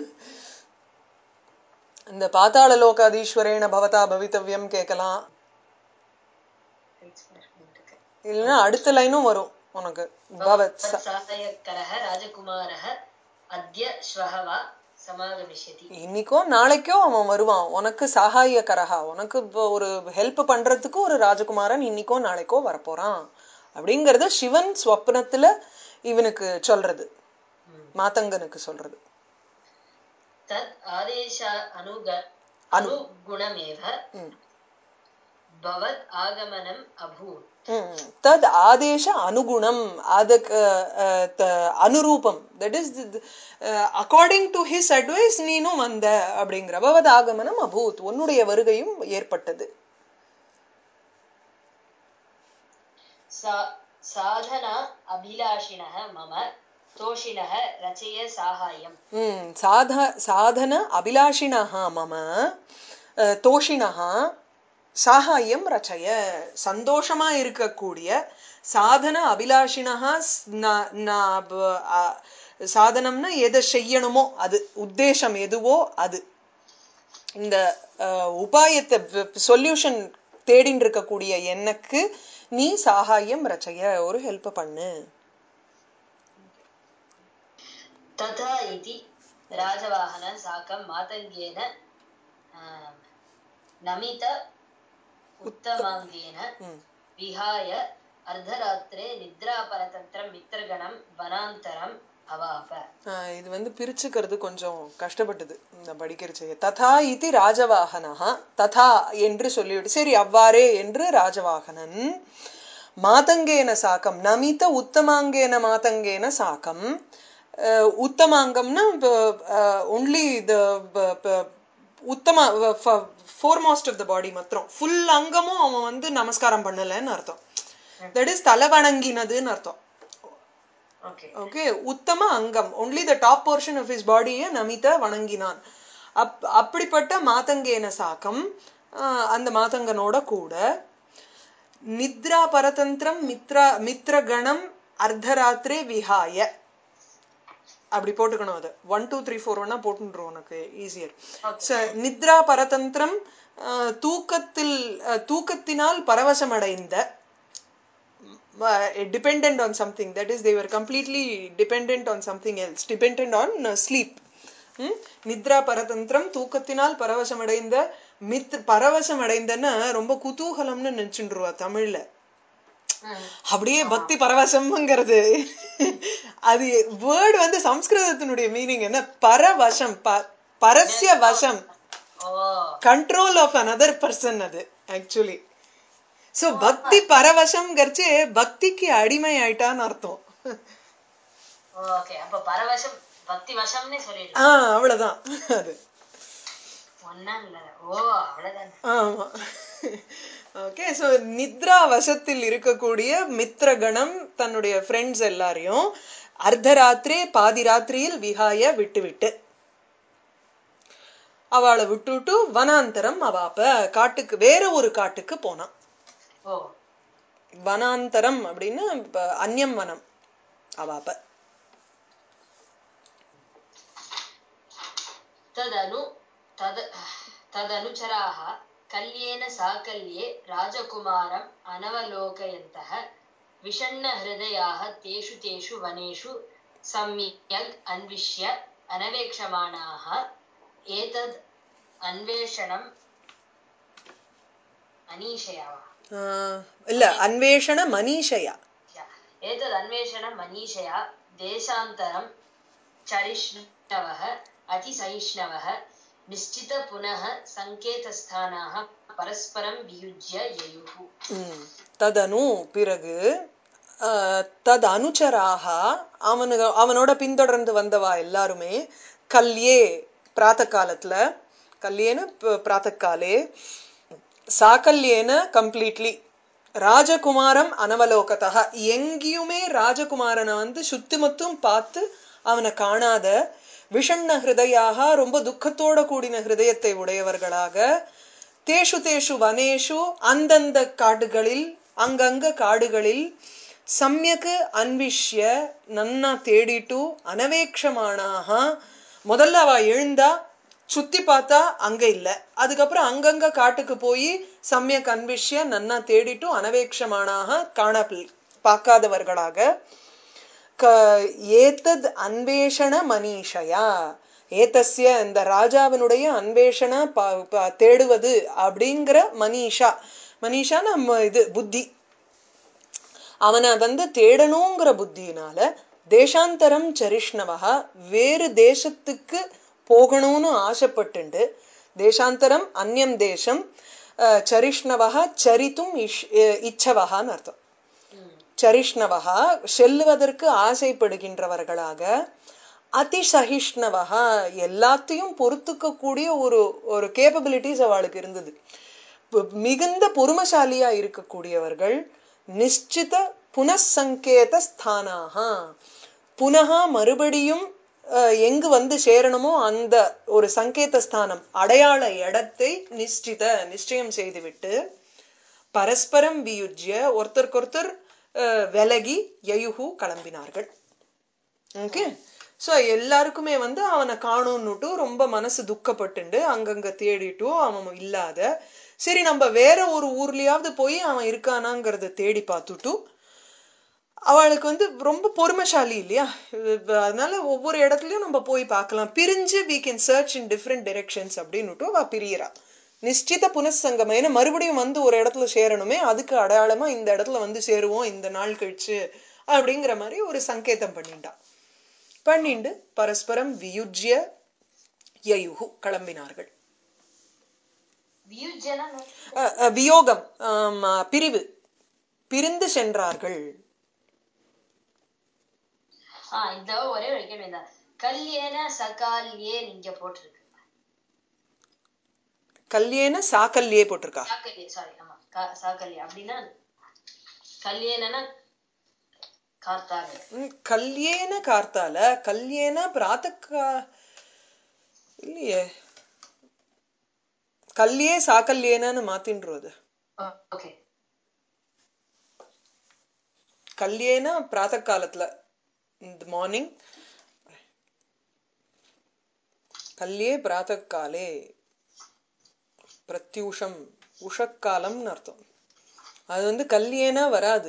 இந்த பாதாள லோகாதீஸ்வரேன பவதா பவித்தவ்யம் கேட்கலாம் இல்லைன்னா அடுத்த லைனும் வரும் உனக்கு பவத் ச- சாயக்கரः ராஜகுமாரः அத்ய ஸ்வஹ வா சமாகமிஷ்யதி இன்னைக்கோ நாளைக்கோ அவன் வருவான் உனக்கு சகாய கரகா உனக்கு இப்போ ஒரு ஹெல்ப் பண்றதுக்கு ஒரு ராஜகுமாரன் இன்னைக்கோ நாளைக்கோ வரப்போறான் அப்படிங்கறத சிவன் ஸ்வப்னத்துல இவனுக்கு சொல்றது மாதங்கனுக்கு சொல்றது தத் ஆதேಶ அனுக அனுகுணமேவ ம். பவத் ஆகமனம் அபூத் ம். தத் ஆதேச அனுகுணம் அதுக்கு அஹ், த- அனுரூபம் that is according to his advice நீனும் வந்த அப்படிங்கிற பவத் ஆகமனம் அபூத் உன்னுடைய வருகையும் ஏற்பட்டது சா- சாதனா அபிலாஷிணः மம தோஷிணः ரச்சய சாகாயம் ம், சாத சாதன அபிலாஷினः மம அஹ், தோஷினः சாகாயம் ரச்சய சந்தோஷமா இருக்கக்கூடிய சாதன அபிலாஷினः ஸ்- ந- ந- ப- அ- சாதனம்னா எதை செய்யணுமோ அது உத்தேசம் எதுவோ அது இந்த அஹ், உபாயத்தை சொல்யூஷன் தேடின்னு இருக்கக்கூடிய எனக்கு நீ சாகாயம் ரச்சய ஒரு ஹெல்ப் பண்ணு तथा इति राजवाहन साकं मातङ्गेन आम्, नमित उत्तमाङ्गेन ம். विहाय अर्धरात्रे निद्रापरतन्त्रं मित्रगणं वनान्तरम् अवाप ஆஹ் இது வந்து பிரிச்சுக்கிறது கொஞ்சம் கஷ்டப்பட்டது இந்த படிக்கிறச்சைய ததா இது ராஜவாகனஹா ததா என்று சொல்லிவிட்டு சரி அவ்வாறே என்று ராஜவாகனன் மாதங்கேன சாக்கம் நமித உத்தமாங்கேன மாதங்கேன சாக்கம் அஹ் உத்தமாங்கம்னா ஒன்லி த உத்தம ஃபோர்மோஸ்ட் ஆஃப் த பாடி மாத்திரம் ஃபுல் அங்கமும் அவன் வந்து நமஸ்காரம் பண்ணலன்னு அர்த்தம் தட் இஸ் தலை வணங்கினதுன்னு அர்த்தம் ओके ஓகே உத்தம அங்கம் only the top portion of his பாடியை நமித வணங்கினான் அப் அப்படிப்பட்ட மாதங்கேன சாக்கம் ஆஹ் அந்த மாதங்கனோட கூட நித்ரா பரதந்திரம் மித்ரா மித்ரகணம் அர்த்தராத்திரே விஹாய அப்படி போட்டுக்கணும் அது ஒன் டூ த்ரீ ஃபோர் ஒன்னா போட்டுருவோம் உனக்கு ஈஸியர் நித்ரா பரதந்திரம் ஆஹ் தூக்கத்தில் ஆஹ் தூக்கத்தினால் பரவசமடைந்த uh, dependent on something that is they were completely dependent on something else dependent on uh, sleep ம்? நித்ரா பரதந்திரம் தூக்கத்தினால் பரவசமடைந்த மித் பரவசமடைந்தன்னா ரொம்ப குதூகலம்னு நினைச்சுருவா தமிழ்ல அப்படியே பக்தி பரவசம்ங்கிறது அது வேர்டு வந்து சம்ஸ்கிருதத்தினுடைய மீனிங் என்ன பரவசம் ப- பரஸ்ய வசம் ஓ கண்ட்ரோல் ஆஃப் another பர்சன் அது ஆக்சுவலி சோ பக்தி பரவசம்ங்கிறச்சு பக்திக்கு அடிமை ஆயிட்டான்னு அர்த்தம் ஓகே அப்ப பரவசம் பக்தி வசம்னே சொல்லிடு ஆஹ் அவ்வளவுதான் அது ஒன்னா இல்ல ஓ அவ்வளவுதான் ஆமா ஓகே சோ நித்ரா வசத்தில் இருக்கக்கூடிய மித்ரகணம் தன்னுடைய ஃப்ரெண்ட்ஸ் எல்லாரையும் அர்த்தராத்திரி பாதி ராத்திரியில் விஹாய விட்டு விட்டு அவளை விட்டுட்டு வனாந்தரம் அவாப்ப காட்டுக்கு வேற ஒரு காட்டுக்கு போனான் ஓ வனாந்தரம் அப்படின்னு இப்ப அந்யம் வனம் அவாப்ப तदनु तद तदनुचराः कल्येन साकल्ये राजकुमारम् अनवलोकयन्तः विषण्णहृदयाः तेषु तेषु वनेषु सम्यग् अन्विष्य अनवेक्षमाणाः एतद् अन्वेषणम् अनीशया वा ஆஹ் இல்ல அன்வேஷண மனிஷயா या। एतद् अन्वेषणम् मनीषया देशान्तरं चरिष्णवः अतिसहिष्णवः निश्चित पुनः सङ्केतस्थानाः परस्परं वियुज्य ययुः ம். ததனு பிறகு ஆஹ், தத் அனுச்சராக அவனுக்கு அவனோட பின்தொடர்ந்து வந்தவா எல்லாருமே கல்யே பிராத்த காலத்துல கல்யேன பிராத்தக்காலே சாக்கல்யேன கம்ப்ளீட்லி ராஜகுமாரம் அனவலோகத்தக எங்கேயுமே ராஜகுமாரனை வந்து சுத்தி மொத்தம் பார்த்து அவனை காணாத விஷண்ண ஹிருதயாக ரொம்ப துக்கத்தோட கூடின ஹிருதயத்தை உடையவர்களாக தேஷு தேஷு வனேஷு அந்தந்த காடுகளில் அங்கங்க காடுகளில் சமயக்கு அன்விஷ்ய நன்னா தேடிட்டு அனவேக்ஷமானாக முதல்ல அவ எழுந்தா சுத்தி பார்த்தா அங்க இல்ல அதுக்கப்புறம் அங்கங்க காட்டுக்கு போய் சமயக் அன்விஷ்ய நன்னா தேடிட்டு அனவேக்ஷமானாக காண பார்க்காதவர்களாக க- ஏத்தத் அன்வேஷண மனிஷயா ஏதஸ்ய இந்த ராஜாவினுடைய அன்வேஷண ப- ப- தேடுவது அப்படிங்கிற மனிஷா மனிஷா நம்ம இது புத்தி அவனை வந்து தேடணுங்கிற புத்தியினால தேசாந்தரம் சரிஷ்ணவா வேறு தேசத்துக்கு போகணும்னு ஆசைப்பட்டுண்டு தேசாந்தரம் அந்நியம் தேசம் அஹ், சரிஷ்ணவா சரித்தும் இஷ்- அஹ், இச்சவகான்னு அர்த்தம் சரிஷ்ணவகா செல்லுவதற்கு ஆசைப்படுகின்றவர்களாக அதிசகிஷ்ணவகா எல்லாத்தையும் பொறுத்துக்க கூடிய ஒரு ஒரு கேப்பபிலிட்டிஸ் அவளுக்கு இருந்தது பு- மிகுந்த பொறுமசாலியா இருக்கக்கூடியவர்கள் நிச்சித புனசங்கேத ஸ்தானாக புனகா மறுபடியும் அஹ், எங்கு வந்து சேரணுமோ அந்த ஒரு சங்கேத ஸ்தானம் அடையாள இடத்தை நிச்சித நிச்சயம் செய்துவிட்டு பரஸ்பரம் வியுஜ்ய ஒருத்தருக்கொருத்தர் அஹ், விலகி யயுகு கிளம்பினார்கள் ஓகே சோ எல்லாருக்குமே வந்து அவனை காணும்னுட்டு ரொம்ப மனசு துக்கப்பட்டுண்டு அங்கங்க தேடிட்டு அவன் இல்லாத சரி நம்ம வேற ஒரு ஊர்லயாவது போய் அவன் இருக்கானாங்கிறத தேடி பார்த்துட்டு அவளுக்கு வந்து ரொம்ப பொறுமைசாலி இல்லையா இப்ப அதனால ஒவ்வொரு இடத்துலயும் நம்ம போய் பார்க்கலாம் பிரிஞ்சு we can search in different directions அப்படின்னுட்டு அவ பிரியறா நிச்சித புனசங்கம் ஏன்னா மறுபடியும் வந்து ஒரு இடத்துல சேரணுமே அதுக்கு அடையாளமா இந்த இடத்துல வந்து சேருவோம் இந்த நாள் கழிச்சு அப்படிங்கிற மாதிரி ஒரு சங்கேதம் பண்ணிட்டான் பண்ணிண்டு பரஸ்பரம் வியுஜ்ய யயுகு கிளம்பினார்கள் வியுஜ்யனா அஹ், அஹ், வியோகம் ஆம், பிரிவு பிரிந்து சென்றார்கள் ஆ இந்த ஒரே ஒரு கேள்வி தான் கல்யேன சகால்யே நீங்க போட்டிருக்கு கல்யேன சாக்கல்யே போட்டிருக்கா சாக்கல்யே சாரி ஆமா கா- சாக்கல்யே அப்படின்னா கல்யேனா காத்தாங்க ம், கல்யேன கார்த்தால கல்யேன பிராத்தக்கா இல்லையே கல்யே சாக்கல்யேனன்னு மாத்தின்றது ஓகே கல்யேன பிராத்த காலத்துல இந்த மார்னிங் கல்யே பிராத்த காலே பிரத்யூஷம் உஷக்காலம்னு அர்த்தம் அது வந்து கல்யேனா வராது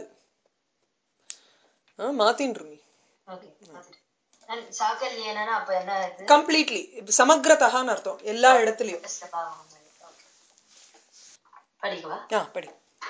ஆ, மாத்தின்று நீ ஓகே அண்ட் சாக்கல்யேனா அப்ப என்ன இது கம்ப்ளீட்லி சமக்ரதகான்னு அர்த்தம் எல்லா இடத்துலயும் Okay. படிக்கவா ஆ படி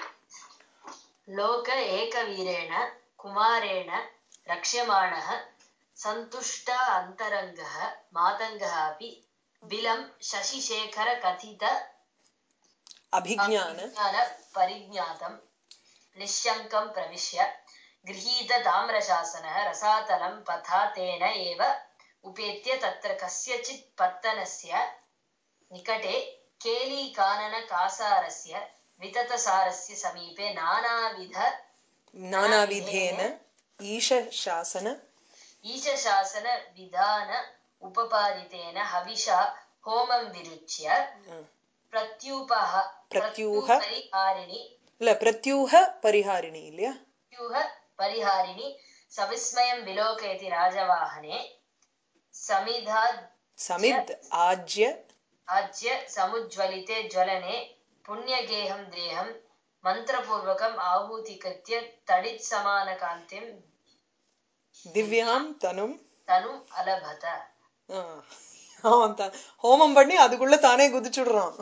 लोक एकवीरेण कुमारेण रक्ष्यमाणः सन्तुष्ट अन्तरङ्गः मातङ्गः अपि बिलं शशिशेखरकथित அபிஜான ज्ञान परिज्ञातं निःशङ्कं प्रविश्य गृहीतताम्रशासनः रसातलं पथा तेन एव उपेत्य तत्र कस्यचित् पत्तनस्य निकटे केलीकाननकासारस्य विततसारस्य समीपे नानाविध நானாவிதேன ஈஷ சாசன ईशशासनविधान उपपादितेन हविषा होमं विरुच्य प्रत्यूपः प्रत्यूह। प्रत्यूपरिहारिणि இல்ல பிரத்யூக பரிஹாரிணி இல்லையா प्रत्यूह परिहारिणि सविस्मयं विलोकयति राजवाहने समिधा சமித் ஆஜ்ய आज्य समुज्ज्वलिते ज्वलने पुण्यगेहं देहं मन्त्रपूर्वकम् आहूतीकृत्य तडित्समानकान्तिं திவ்யாம் தனும் तनुम् अलभत ஆ. அவன் த- ஹோமம் பண்ணி அதுக்குள்ள தானே குதிச்சுடுறான்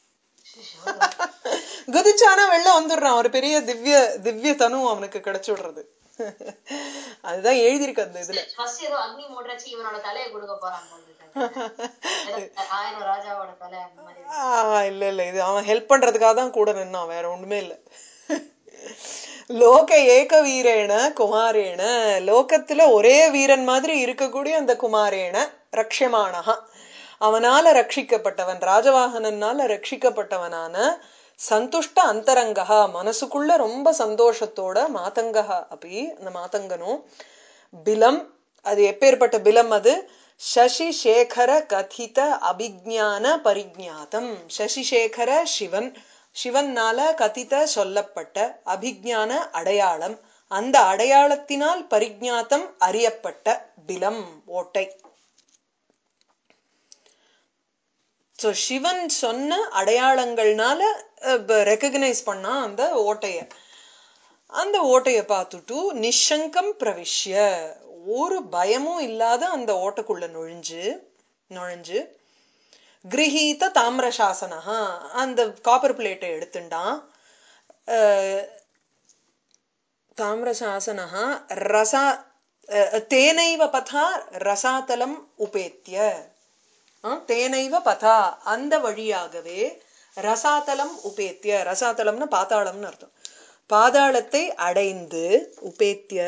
குதிச்சானா வெளில வந்துடுறான் ஒரு பெரிய திவ்ய திவ்ய தனு அவனுக்கு கிடைச்சு விடுறது அதுதான் எழுதியிருக்கு அந்த இதுல ஃபர்ஸ்ட் ஏதோ அக்னி மூடுறச்சு இவனோட தலையை கொடுக்க போறான் போல இருக்கு. ஏதோ ஆயிரம் ராஜாவோட தலை அந்த மாதிரி ஆ, இல்ல இல்ல இது அவன் ஹெல்ப் பண்றதுக்காக தான் கூட நின்னான் வேற ஒண்ணுமே இல்ல லோக ஏக வீரேன குமாரேன லோகத்துல ஒரே வீரன் மாதிரி இருக்கக்கூடிய அந்த குமாரேன ரக்ஷமானஹா அவனால ரட்சிக்கப்பட்டவன் ராஜவாகனனால ரட்சிக்கப்பட்டவனான சந்துஷ்ட அந்தரங்கா மனசுக்குள்ள ரொம்ப சந்தோஷத்தோட மாதங்கா அப்படி அந்த மாதங்கனும் பிலம் அது எப்பேற்பட்ட பிலம் அது சசி சேகர கதித அபிஜான பரிஜாத்தம் சசிசேகர சிவன் சிவன்னால கதித சொல்லப்பட்ட அபிஜான அடையாளம் அந்த அடையாளத்தினால் பரிஜாத்தம் அறியப்பட்ட பிலம் ஓட்டை சோ சிவன் சொன்ன அடையாளங்கள்னால ரெக்கக்னைஸ் பண்ணா அந்த ஓட்டைய அந்த ஓட்டைய பார்த்துட்டு நிஷங்கம் பிரவிஷ்ய ஒரு பயமும் இல்லாத அந்த ஓட்டைக்குள்ள நுழைஞ்சு நுழைஞ்சு கிரகீத தாமிரசாசனஹா அந்த காப்பர் பிளேட்டை எடுத்துண்டான் அஹ், தாமிரசாசனஹா ரசா அஹ், தேனைவ பதா ரசாதலம் உபேத்திய ஆ, தேனைவ பதா அந்த வழியாகவே ரசாதலம் உபேத்திய ரசாதலம்னா பாதாளம்னு அர்த்தம் பாதாளத்தை அடைந்து உபேத்திய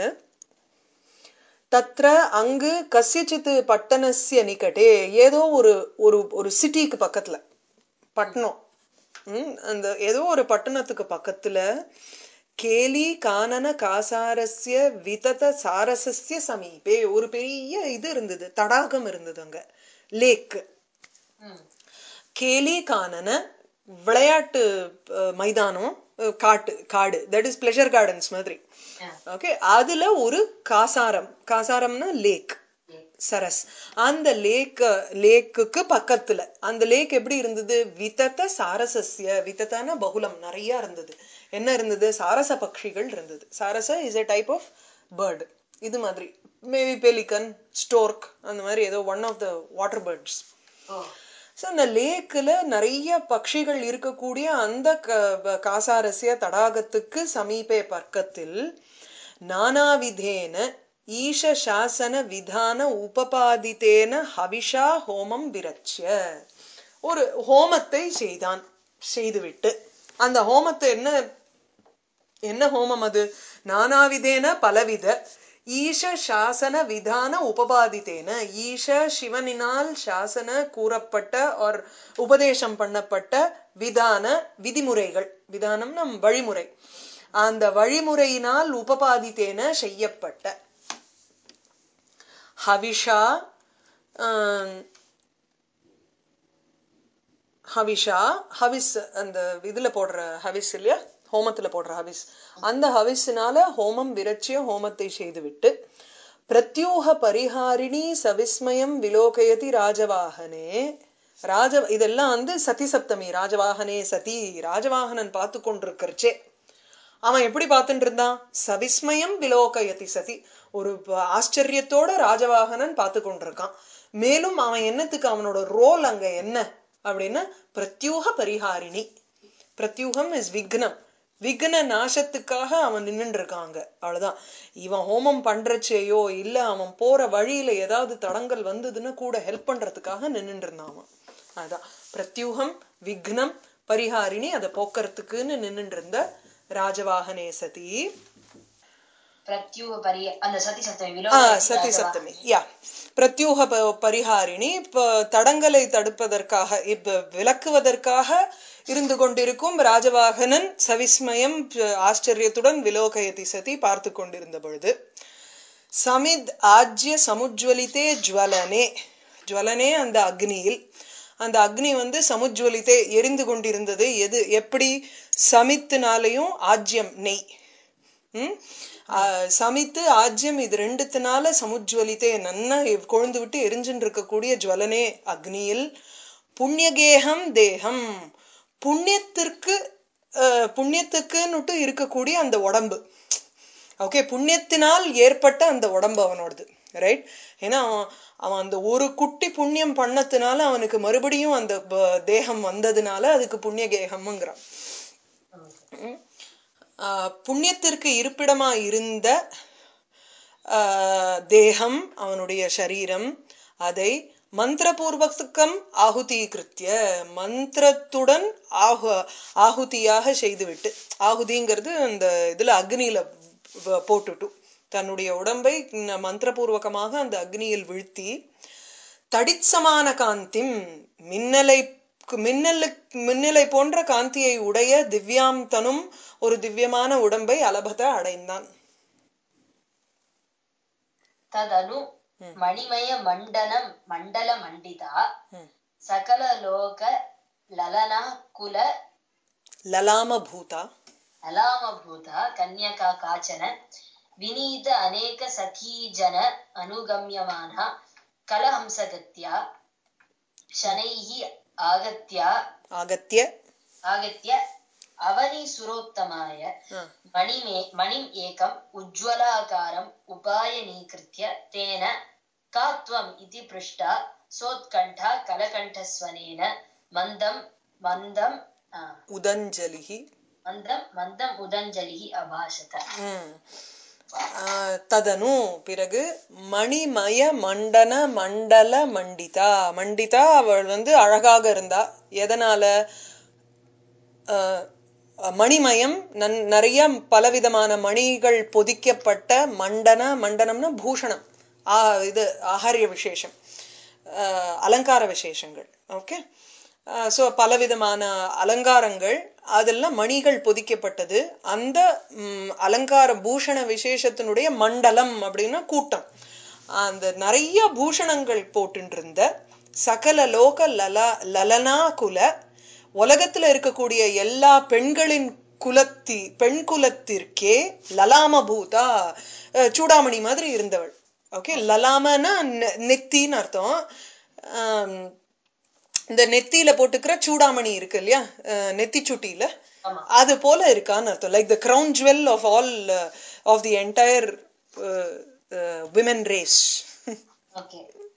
தத்ர அங்கு கசிச்சித் பட்டணஸ்ய நிகட்டே ஏதோ ஒரு ஒரு ஒரு சிட்டிக்கு பக்கத்துல பட்டணம் ம், அந்த ஏதோ ஒரு பட்டணத்துக்கு பக்கத்துல கேலி கானன காசாரஸ்ய விதத சாரசஸ்ய சமீபே ஒரு பெரிய இது இருந்தது தடாகம் இருந்தது அங்க லேக் ம் கேலி கானன விளையாட்டு அஹ், மைதானம் அஹ், காட்டு காடு தட் இஸ் பிளஷர் கார்டன்ஸ் மாதிரி Yeah. ஓகே அதுல ஒரு காசாரம் காசாரம்னா லேக் சரஸ் அந்த லேக் லேக்குக்கு பக்கத்துல அந்த லேக் எப்படி இருந்தது விதத்த சாரசஸ்ய விதத்தான பகுலம் நிறைய இருந்தது என்ன இருந்தது சாரச பட்சிகள் இருந்தது சாரச is a type of bird இது மாதிரி மேபி பெலிகன் ஸ்டோர்க் அந்த மாதிரி ஏதோ one of the water birds oh so அந்த லேக்கில் நிறைய பட்சிகள் இருக்கக்கூடிய அந்த க- காசாரஸ்ய தடாகத்துக்கு சமீபே பக்கத்தில் நானாவிதேன ஈஷ சாசன விதான உபபாதித்தேன ஹவிஷா ஹோமம் விரட்சிய ஒரு ஹோமத்தை செய்தான் செய்துவிட்டு அந்த ஹோமத்தை என்ன என்ன ஹோமம் அது நானாவிதேன பலவித ஈஷ சாசன விதான உபபாதித்தேன ஈஷ சிவனினால் சாசன கூறப்பட்ட or உபதேசம் பண்ணப்பட்ட விதான விதிமுறைகள் விதானம் நம் வழிமுறை அந்த வழிமுறையினால் உபபாதித்தேன செய்யப்பட்ட ஹவிஷா ஆம், ஹவிஷா ஹவிஸ் அந்த இதுல போடுற ஹவிஸ் இல்லையா ஹோமத்துல போடுற ஹவிஸ் அந்த ஹவிஸ்னால ஹோமம் விரட்சிய ஹோமத்தை செய்துவிட்டு பிரத்யூக பரிஹாரிணி சவிஸ்மயம் விலோகயதி ராஜவாகனே ராஜ இதெல்லாம் வந்து சதி சப்தமி ராஜவாகனே சதி ராஜவாகனன் பார்த்து கொண்டிருக்கிறச்சே அவன் எப்படி பார்த்துட்டு இருந்தான் சவிஸ்மயம் விலோகயதி சதி ஒரு ப- ஆச்சரியத்தோட ராஜவாகனன் பார்த்து கொண்டிருக்கான் மேலும் அவன் என்னத்துக்கு அவனோட ரோல் அங்க என்ன அப்படின்னா பிரத்யூக பரிஹாரிணி பிரத்யூகம் இஸ் விக்னம் விக்ன நாசத்துக்காக அவன் நின்னுட்டு இருக்காங்க அவ்வளவுதான் இவன் ஹோமம் பண்றச்சேயோ இல்ல அவன் போற வழியில ஏதாவது தடங்கல் வந்ததுன்னா கூட ஹெல்ப் பண்றதுக்காக நின்னுட்டு இருந்தான் அவன் அதான் பிரத்யூகம் விக்னம் பரிஹாரிணி அதை போக்குறதுக்குன்னு நின்னுட்டு இருந்த ராஜவாகனே சதி பிரத்யூக பரிய அந்த சதி சப்தமி ஆ விலோக சதி சப்தமி யா பிரத்யூக ப- பரிஹாரிணி இப்ப தடங்களை தடுப்பதற்காக இப்ப விளக்குவதற்காக இருந்து கொண்டிருக்கும் ராஜவாகனன் சவிஸ்மயம் ப- ஆச்சரியத்துடன் விலோகயதி சதி பார்த்து கொண்டிருந்த பொழுது சமித் ஆஜ்ய சமுஜ்வலித்தே ஜுவலனே ஜுவலனே அந்த அக்னியில் அந்த அக்னி வந்து சமுஜ்வலித்தே எரிந்து கொண்டிருந்தது எது எப்படி சமித்தினாலையும் ஆஜ்யம் நெய் ம்? ஆ, சமித்து ஆஜ்யம் இது ரெண்டுத்தினால சமுஜ்வலித்தே நன்னா கொழுந்து விட்டு எரிஞ்சுட்டு இருக்கக்கூடிய ஜுவலனே அக்னியில் புண்ணியகேகம் தேகம் புண்ணியத்திற்கு அஹ், புண்ணியத்துக்குன்னுட்டு இருக்கக்கூடிய அந்த உடம்பு ஓகே புண்ணியத்தினால் ஏற்பட்ட அந்த உடம்பு அவனோடது ரைட் ஏன்னா அவன் அவன் அந்த ஒரு குட்டி புண்ணியம் பண்ணதுனால அவனுக்கு மறுபடியும் அந்த ப- தேகம் வந்ததுனால அதுக்கு புண்ணிய கேகம்ங்கிறான் ம். ஆஹ் புண்ணியத்திற்கு இருப்பிடமா இருந்த ஆஹ் தேகம் அவனுடைய சரீரம் அதை மந்திரபூர்வகம் ஆகுதீகிருத்திய மந்திரத்துடன் ஆகு ஆகுதியாக செய்துவிட்டு ஆகுதிங்கிறது அந்த இதுல அக்னியில வ- போட்டுட்டு தன்னுடைய உடம்பை ந- மந்திரபூர்வகமாக அந்த அக்னியில் வீழ்த்தி தடிச்சமான காந்திம் மின்னலை மின்னலு மின்னலை போன்ற காந்தியை உடைய திவ்யாம் தனும் ஒரு திவ்யமான உடம்பை அலபத அடைந்தான் ததனு மணிமய மண்டனம் மண்டல மண்டிதா ம். சகல லோக லலனா குல லலாம பூதா அலாமபூதா கன்யகா காச்சன வினீத அநேக சகீஜன அனுகம்யமான கலஹம்சகத்யா शनैः आगत्य ஆகத்திய आगत्य अवनिसुरोत्तमाय ஆ, मणिमे मणिम् एकम् उज्ज्वलाकारम् उपायनीकृत्य तेन का त्वम् इति पृष्टा सोत्कण्ठा कलकण्ठस्वनेन मन्दं मन्दम् आ, உதஞ்சலிகி मन्दं मन्दम् उदञ्जलिः अभाषत ம். ஆ, ததனு பிறகு மணிமய மண்டன மண்டல மண்டிதா மண்டிதா அவள் வந்து அழகாக இருந்தா எதனால ஆஹ், மணிமயம் நன் நிறைய பலவிதமான மணிகள் பொதிக்கப்பட்ட மண்டன மண்டனம்னா பூஷணம் ஆ இது ஆகாரிய விசேஷம் ஆஹ், அலங்கார விசேஷங்கள் ஓகே ஸோ பலவிதமான அலங்காரங்கள் அதெல்லாம் மணிகள் பொதிக்கப்பட்டது அந்த ம், அலங்கார பூஷண விசேஷத்தினுடைய மண்டலம் அப்படின்னா கூட்டம் அந்த நிறைய பூஷணங்கள் போட்டுட்டு இருந்த சகல லோக லலா லலனா குல உலகத்துல இருக்கக்கூடிய எல்லா பெண்களின் குலத்தி பெண் குலத்திற்கே லலாம பூதா அஹ், சூடாமணி மாதிரி இருந்தவள் ஓகே லலாமன்னா நெ- நெத்தின்னு அர்த்தம் ஆம், இந்த நெத்தியில போட்டுக்கிற சூடாமணி இருக்கு இல்லையா அஹ், நெத்தி சுட்டியில ஆமா அது போல இருக்கான்னு அர்த்தம் like the crown jewel of all of the entire women race okay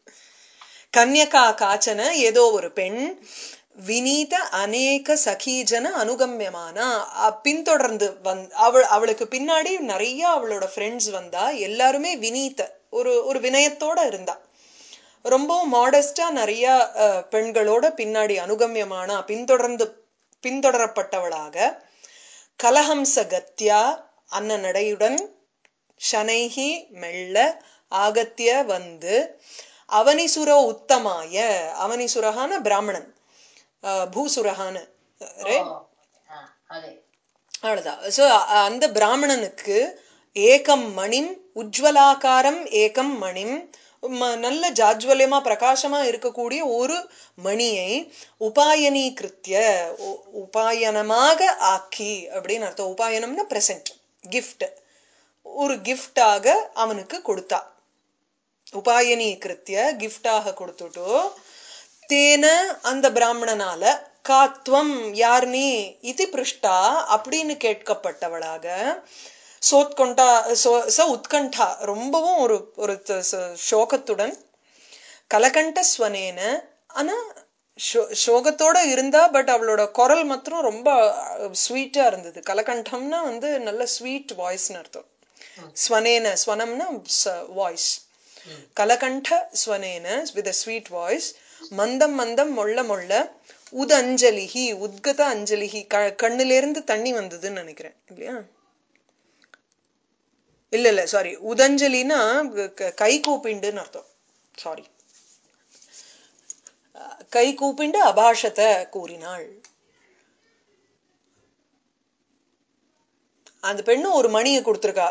கன்யகா காச்சன ஏதோ ஒரு பெண் வினீத அநேக சகீஜன அனுகம்யமான அ- பின்தொடர்ந்து வந் அவள் அவளுக்கு பின்னாடி நிறைய அவளோட ஃப்ரெண்ட்ஸ் வந்தா எல்லாருமே வினீத ஒரு ஒரு வினயத்தோட இருந்தா ரொம்பவும் மாடஸ்டா நிறைய அஹ், பெண்களோட பின்னாடி அனுகம்யமான பின்தொடர்ந்து பின்தொடரப்பட்டவளாக கலஹம்ச கத்யா அன்ன நடையுடன் ஷனைஹி மெல்ல ஆகத்திய வந்து அவனிசுர உத்தமாய அவனிசுரகான பிராமணன் அஹ், பூசுரகான right? ஆ அதே அவ்வளவுதான் ஸோ அந்த பிராமணனுக்கு ஏகம் மணிம் உஜ்வலாகாரம் ஏகம் மணிம் ம- நல்ல ஜாஜ்வல்யமா பிரகாசமா இருக்கக்கூடிய ஒரு மணியை உபாயனீகிருத்திய உ- உபாயனமாக ஆக்கி அப்படின்னு அர்த்தம் உபாயனம்னா பிரசன்ட் கிஃப்ட் ஒரு கிஃப்டாக அவனுக்கு கொடுத்தா உபாயனீகிருத்திய கிஃப்டாக கொடுத்துட்டு தேன அந்த பிராமணனால காத்வம் யார் நீ இது பிருஷ்டா அப்படின்னு கேட்கப்பட்டவளாக சோத்கொண்டா சோ- ச உத்கண்டா ரொம்பவும் ஒரு ஒரு த- ச- சோகத்துடன் கலகண்ட ஸ்வனேன ஆனா சோ- சோகத்தோட இருந்தா பட் அவளோட குரல் மாத்திரம் ரொம்ப ஸ்வீட்டா இருந்தது கலகண்டம்னா வந்து நல்ல ஸ்வீட் வாய்ஸ்னு அர்த்தம் ஸ்வனேன ஸ்வனம்னா வாய்ஸ் கலகண்ட ஸ்வனேன வித் அ ஸ்வீட் வாய்ஸ் மந்தம் மந்தம் மொள்ள மொள்ள உதஞ்சலிஹி உத்கத அஞ்சலிஹி க கண்ணுல இருந்து தண்ணி வந்ததுன்னு நினைக்கிறேன் இல்லையா இல்ல இல்ல சாரி உதஞ்சலினா க- கை கூப்பிண்டுன்னு அர்த்தம் சாரி கை கூப்பிண்டு அபாஷத்தை கூறினாள் அந்த பெண்ணு ஒரு மணியை கொடுத்திருக்கா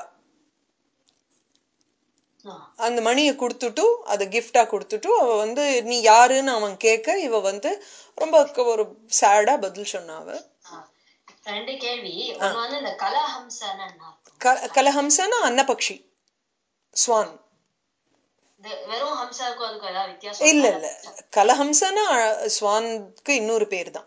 ஆ. அந்த மணியை கொடுத்துட்டு அதை கிஃப்டா கொடுத்துட்டு அவ வந்து நீ யாருன்னு அவன் கேட்க இவ வந்து ரொம்ப க- ஒரு சேடா பதில் சொன்னா அவ ஆ. ரெண்டு கேள்வி ஒண்ணு வந்து இந்த கலஹம்சன்னு என்ன அர்த்தம்? க- கலஹம்சனா அன்னபக்ஷி ஸ்வான் இந்த வெறும் ஹம்சாவுக்கும் அதுக்கும் ஏதாவது வித்தியாசம் இல்ல இருக்கா? இல்ல கலஹம்சனா அஹ், ஸ்வானுக்கு இன்னொரு பேர் தான்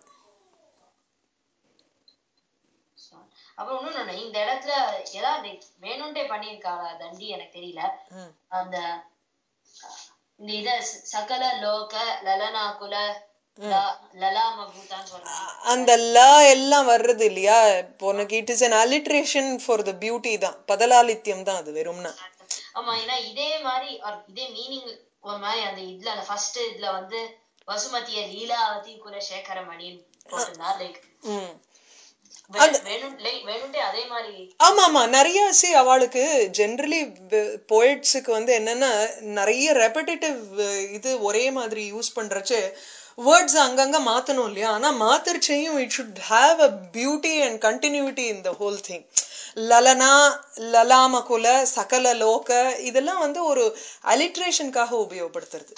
அப்புறம் இன்னொன்னு இந்த இடத்துல ஏதாவது வேணும்ட்டே பண்ணியிருக்காளா தண்டி எனக்கு தெரியல ம். அந்த இந்த இத ச- சகல லோக லலனாகுல ல- லலாம பூதான்னு சொல்றாங்க அந்த லா எல்லாம் வர்றது இல்லையா இப்போ உனக்கு it is an alliteration for the beauty தான் பதலாலித்யம் தான் அது வெறும்னா ஆமா ஏன்னா இதே மாதிரி or இதே மீனிங் ஒரு மாதிரி அந்த இதுல அந்த ஃபர்ஸ்ட் இதுல வந்து வசுமதிய லீலாவதி குலசேகர மணின்னு போட்டிருந்தா லைக் ம் வேணும் like வேணும்ட்டே அதே மாதிரி ஆமா ஆமா நிறைய சி அவளுக்கு ஜென்ரலி போயிட்ஸுக்கு வந்து என்னன்னா நிறைய ரெப்படிட்டிவ் இது ஒரே மாதிரி யூஸ் பண்றச்சு வேர்ட்ஸ் அங்கங்க மாத்தணும் இல்லையா ஆனா மாத்திருச்சையும் it should have a beauty and continuity in the whole thing லலனா லலாமகுல சகல லோக இதெல்லாம் வந்து ஒரு அலிட்ரேஷனுக்காக உபயோகப்படுத்துறது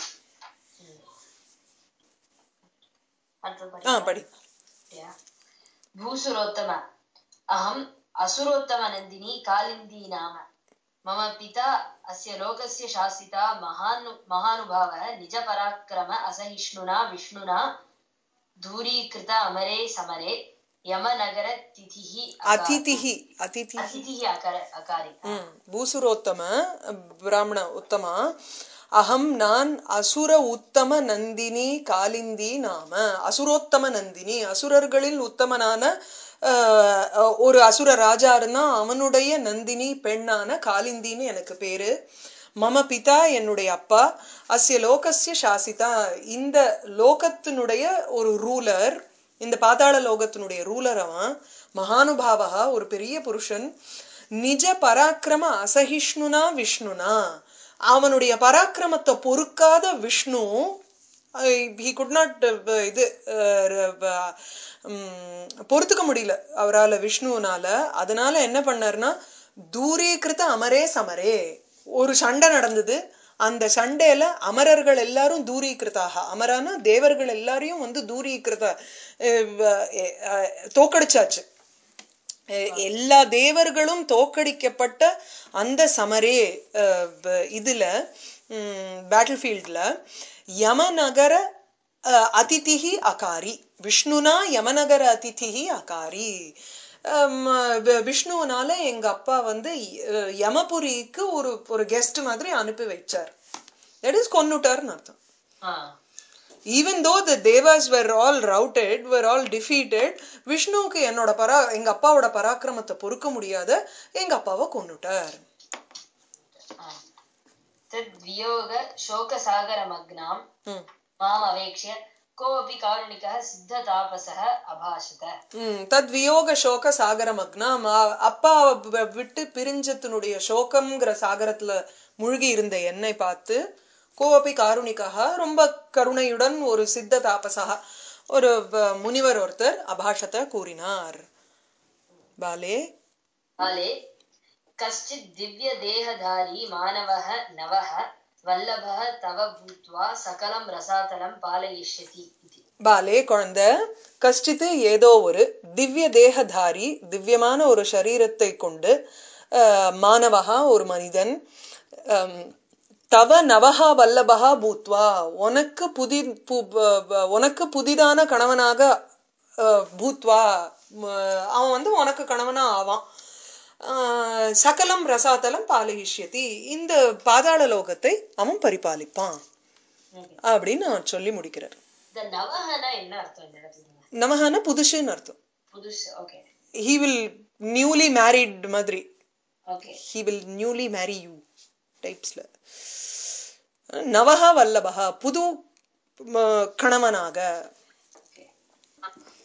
அடுத்தது ஆ படிக்கிறேன். படி या भूसुरोत्तम अहम् असुरोत्तमनन्दिनी कालिन्दी नाम मम पिता अस्य लोकस्य शासिता महानु महानुभावः निजपराक्रम असहिष्णुना विष्णुना दूरीकृत अमरे समरे यमनगरतिथिः अकार- அதிதிஹி அதிதிஹி अतिथिः अकर अकारि ம். பூசுரோத்தம பிராமண உத்தமா அகம் நான் அசுர உத்தம நந்தினி காலிந்தி நாம அசுரோத்தம நந்தினி அசுரர்களில் உத்தமனான அஹ், ஒரு அசுர ராஜா இருந்தா அவனுடைய நந்தினி பெண்ணான காலிந்தின்னு எனக்கு பேரு மம பிதா என்னுடைய அப்பா அஸ்ய லோகஸ்ய சாசிதா இந்த லோகத்தினுடைய ஒரு ரூலர் இந்த பாதாள லோகத்தினுடைய ரூலர் அவன் மகானுபாவகா ஒரு பெரிய புருஷன் நிஜ பராக்கிரம அசகிஷ்ணுனா விஷ்ணுனா அவனுடைய பராக்கிரமத்தை பொறுக்காத விஷ்ணு ஹி குட் நாட் இது அஹ், வ- உம், பொறுத்துக்க முடியல அவரால விஷ்ணுனால அதனால என்ன பண்ணாருன்னா தூரீகிருத அமரே சமரே ஒரு சண்டை நடந்தது அந்த சண்டையில அமரர்கள் எல்லாரும் தூரீகிருதாக அமரான தேவர்கள் எல்லாரையும் வந்து தூரீகிருத அஹ், வ- அஹ், தோக்கடிச்சாச்சு அஹ் எல்லா தேவர்களும் தோக்கடிக்கப்பட்ட அந்த சமரே அஹ், வ- இதுல பேட்டில் ஃபீல்ட்ல யமநகர அஹ், அதிதிஹி அகாரி விஷ்ணுனா யமநகர அதிதிஹி அகாரி அம், வி- விஷ்ணுவனால எங்க அப்பா வந்து அஹ், யமபுரிக்கு ஒரு ஒரு கெஸ்ட் மாதிரி அனுப்பி வச்சார் தட் இஸ் கொன்னுட்டார்னு அர்த்தம் ஆ even though the devas were all routed were all defeated விஷ்ணுவுக்கு என்னோட பரா எங்க அப்பாவோட பராக்கிரமத்தை பொறுக்க முடியாத எங்க அப்பாவை கொன்னுட்டார் तद्वियोग शोकसागरमग्नाम् ம். माम् अवेक्ष्य कोऽपि कारुणिकः सिद्धतापसः अभाषत ம், தத் வியோக சோக சாகரமக்னா மா- அப்பா வ- விட்டு பிரிஞ்சத்தினுடைய சோகம்ங்கிற சாகரத்துல மூழ்கி இருந்த என்னை பார்த்து கோபி காருணிக்காக ரொம்ப கருணையுடன் ஒரு சித்த தாபசா ஒரு வ- முனிவர் ஒருத்தர் அபாஷத்தை கூறினார் பாலே काले कश्चित् दिव्यदेहधारी मानवः नवः वल्लभः तव भूत्वा सकलं रसातलं पालयिष्यति इति பாலே குழந்தை கஷ்டித்து ஏதோ ஒரு திவ்ய தேகதாரி திவ்யமான ஒரு சரீரத்தை கொண்டு அஹ், மானவகா ஒரு மனிதன் அம், தவ நவஹா வல்லபகா பூத்வா உனக்கு புதி பு- ப- ப- உனக்கு புதிதான கணவனாக அஹ், பூத்வா ம, அவன் வந்து உனக்கு கணவனா ஆவான் அஹ், சகலம் ரசாதலம் பாலகிஷ்யதி இந்த பாதாள லோகத்தை அவன் பரிபாலிப்பான் அப்படின்னு அவர் சொல்லி முடிக்கிறார் இந்த நவஹனா என்ன அர்த்தம் இந்த இடத்துல நமஹான புதுசுன்னு அர்த்தம் புதுசு okay he will newly married மாதிரி okay he will newly marry you டைப்ஸ்ல நவஹா வல்லபஹா புது ம, கணவனாக ஓகே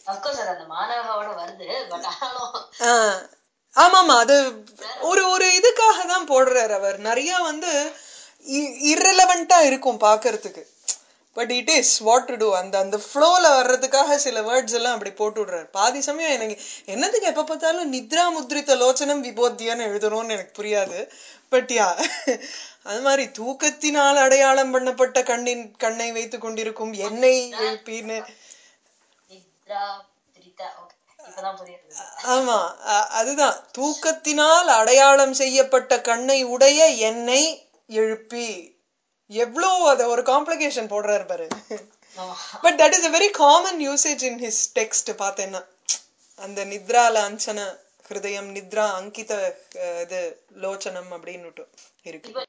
அப்கோர்ஸ் அது அந்த மாணவகோட வருது பட் ஆனாலும் ஆஹ் ஆமாமா அது ஒரு ஒரு இதுக்காக தான் போடுறாரு அவர் நிறைய வந்து இரலவெண்டா இருக்கும் பாக்குறதுக்கு but it is what to do அந்த அந்த ஃப்ளோல வர்றதுக்காக சில வேர்ட்ஸ் எல்லாம் அப்படி போட்டு விடுறாரு பாதி சமயம் எனக்கு என்னத்துக்கு எப்ப பார்த்தாலும் நித்ரா முத்ரித லோச்சனம் விபோத்தியான்னு எழுதணும்னு எனக்கு புரியாது பட் யா அது மாதிரி தூக்கத்தினால் அடையாளம் பண்ணப்பட்ட கண்ணின் கண்ணை வைத்துக் கொண்டிருக்கும் எண்ணெய் எழுப்பின்னு நித்ரா திரிதா ஓகே இப்பதான் புரியுது ஆமா அ- அதுதான் தூக்கத்தினால் அடையாளம் செய்யப்பட்ட கண்ணை உடைய எண்ணெய் எழுப்பி எவ்வளோ அத ஒரு காம்ப்ளிகேஷன் போடுறாரு பாரு ஆமா. But that is a very common usage in his text பார்த்தேன்னா அந்த நித்ரா லாஞ்சன ஹிருதயம் நித்ரா அங்கித அஹ், இது லோச்சனம் அப்படின்னு இருக்கு இப்ப